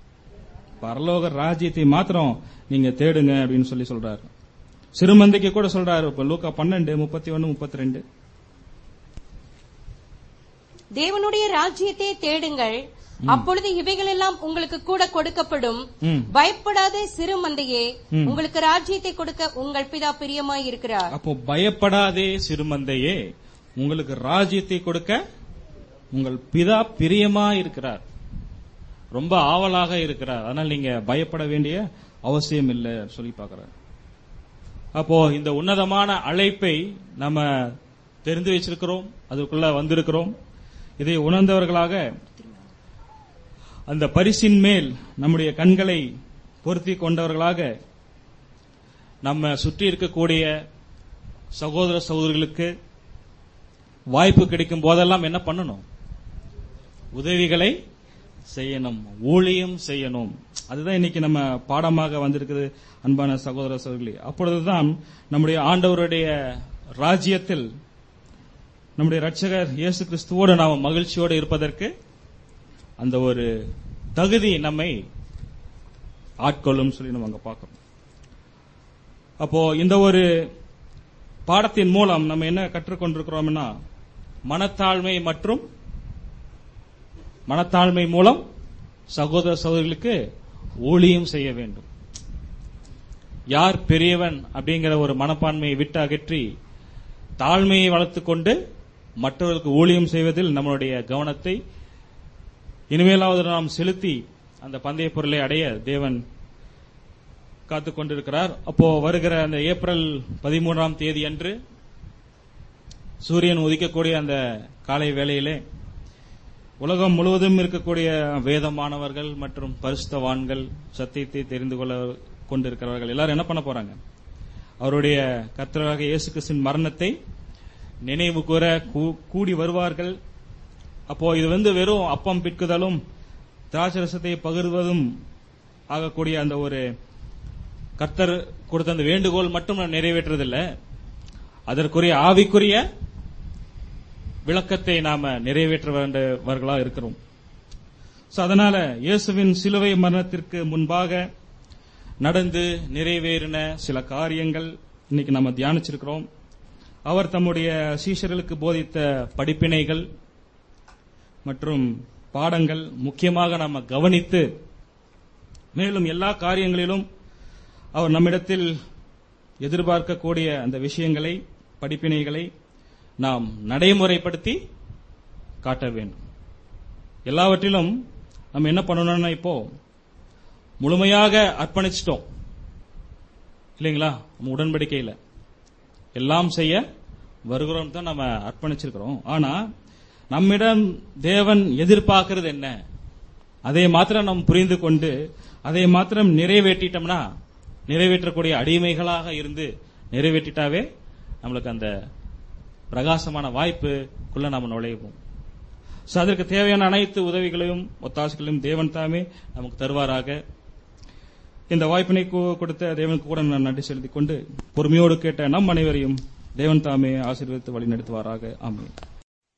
பரலோக ராஜ்யத்தை மாத்திரம் நீங்க தேடுங்க அப்படின்னு சொல்லி சொல்றாரு சிறுமந்தைக்கு கூட சொல்றாரு இப்ப லூக்கா பன்னெண்டு முப்பத்தி ஒன்னு முப்பத்தி ரெண்டு தேவனுடைய ராஜ்யத்தை தேடுங்கள் அப்பொழுது இவைகளெல்லாம் உங்களுக்கு கூட கொடுக்கப்படும் ம். பயப்படாத சிறு மந்தையே உங்களுக்கு ராஜ்யத்தை கொடுக்க உங்கள் பிதா பிரியமாய் இருக்கிறார் அப்போ பயப்படாதே சிறுமந்தையே உங்களுக்கு ராஜ்யத்தை கொடுக்க உங்கள் பிதா பிரியமா இருக்கிறார் ரொம்ப ஆவலாக இருக்கிறார் அதனால் நீங்க பயப்பட வேண்டிய அவசியம் இல்லை சொல்லி பார்க்கிறார் அப்போ இந்த உன்னதமான அழைப்பை நம்ம தெரிந்து வச்சிருக்கிறோம் அதுக்குள்ள வந்திருக்கிறோம் இதை உணர்ந்தவர்களாக அந்த பரிசின் மேல் நம்முடைய கண்களை பொருத்தி கொண்டவர்களாக நம்ம சுற்றி இருக்கக்கூடிய சகோதர சகோதரிகளுக்கு வாய்ப்பு கிடைக்கும் போதெல்லாம் என்ன பண்ணணும் உதவிகளை செய்யணும் ஊழியம் செய்யணும் அதுதான் இன்னைக்கு நம்ம பாடமாக வந்திருக்குது அன்பான சகோதர சகோதரி அப்பொழுதுதான் நம்முடைய ஆண்டவருடைய ராஜ்யத்தில் நம்முடைய ரட்சகர் இயேசு கிறிஸ்துவோடு நாம் மகிழ்ச்சியோடு இருப்பதற்கு அந்த ஒரு தகுதி நம்மை ஆட்கொள்ளும் சொல்லி நம்ம அங்க பார்க்கிறோம் அப்போ இந்த ஒரு பாடத்தின் மூலம் நம்ம என்ன கற்றுக்கொண்டிருக்கிறோம்னா மனத்தாழ்மை மற்றும் மனத்தாழ்மை மூலம் சகோதர சகோதரிகளுக்கு ஊழியம் செய்ய வேண்டும் யார் பெரியவன் அப்படிங்கிற ஒரு மனப்பான்மையை விட்டு அகற்றி தாழ்மையை வளர்த்துக் கொண்டு மற்றவர்களுக்கு ஊழியம் செய்வதில் நம்மளுடைய கவனத்தை இனிமேலாவது நாம் செலுத்தி அந்த பந்தய பொருளை அடைய தேவன் காத்துக் கொண்டிருக்கிறார் அப்போ வருகிற அந்த ஏப்ரல் பதிமூன்றாம் தேதி அன்று சூரியன் உதிக்கக்கூடிய அந்த காலை வேளையிலே உலகம் முழுவதும் இருக்கக்கூடிய வேதமானவர்கள் மற்றும் பரிசுத்தவான்கள் சத்தியத்தை தெரிந்து கொள்ள கொண்டிருக்கிறவர்கள் எல்லாரும் என்ன பண்ண போறாங்க அவருடைய கர்த்தராக இயேசு கிறிஸ்துவின் மரணத்தை நினைவு கூற கூ- கூடி வருவார்கள் அப்போ இது வந்து வெறும் அப்பம் பிற்குதலும் திராட்சரசத்தை பகிர்வதும் ஆகக்கூடிய அந்த ஒரு கர்த்தர் கொடுத்த அந்த வேண்டுகோள் மட்டும் நான் நிறைவேற்றுறதில்லை அதற்குரிய ஆவிக்குரிய விளக்கத்தை நாம நிறைவேற்ற வேண்டியவர்களா இருக்கிறோம் So, அதனால இயேசுவின் சிலுவை மரணத்திற்கு முன்பாக நடந்து நிறைவேறின சில காரியங்கள் இன்னைக்கு நம்ம தியானிச்சிருக்கிறோம் அவர் தம்முடைய சீஷர்களுக்கு போதித்த படிப்பினைகள் மற்றும் பாடங்கள் முக்கியமாக நம்ம கவனித்து மேலும் எல்லா காரியங்களிலும் அவர் நம்மிடத்தில் எதிர்பார்க்கக்கூடிய அந்த விஷயங்களை படிப்பினைகளை நாம் நடைமுறைப்படுத்தி காட்ட வேண்டும் எல்லாவற்றிலும் நம்ம என்ன பண்ணணும்னா இப்போ முழுமையாக அர்ப்பணிச்சிட்டோம் இல்லைங்களா நம்ம உடன்படிக்கையில எல்லாம் செய்ய வருகிறோம் தான் நம்ம அர்ப்பணிச்சிருக்கிறோம் ஆனா நம்மிடம் தேவன் எதிர்பார்க்கிறது என்ன அதை மாத்திரம் நாம் புரிந்து கொண்டு அதை மாத்திரம் நிறைவேற்றிட்டோம்னா நிறைவேற்றக்கூடிய அடிமைகளாக இருந்து நிறைவேற்றிட்டாவே நம்மளுக்கு அந்த பிரகாசமான வாய்ப்புக்குள்ள நாம் நுழைவோம் So, அதற்கு தேவையான அனைத்து உதவிகளையும் ஒத்தாசைகளையும் தேவன் தாமே நமக்கு தருவாராக இந்த வாய்ப்பினை கு- கொடுத்த தேவனுக்கு கூட நான் நன்றி செலுத்திக் கொண்டு பொறுமையோடு கேட்ட நம் அனைவரையும் தேவன் தாமே ஆசீர்வதித்து வழி நடத்துவாராக ஆமென்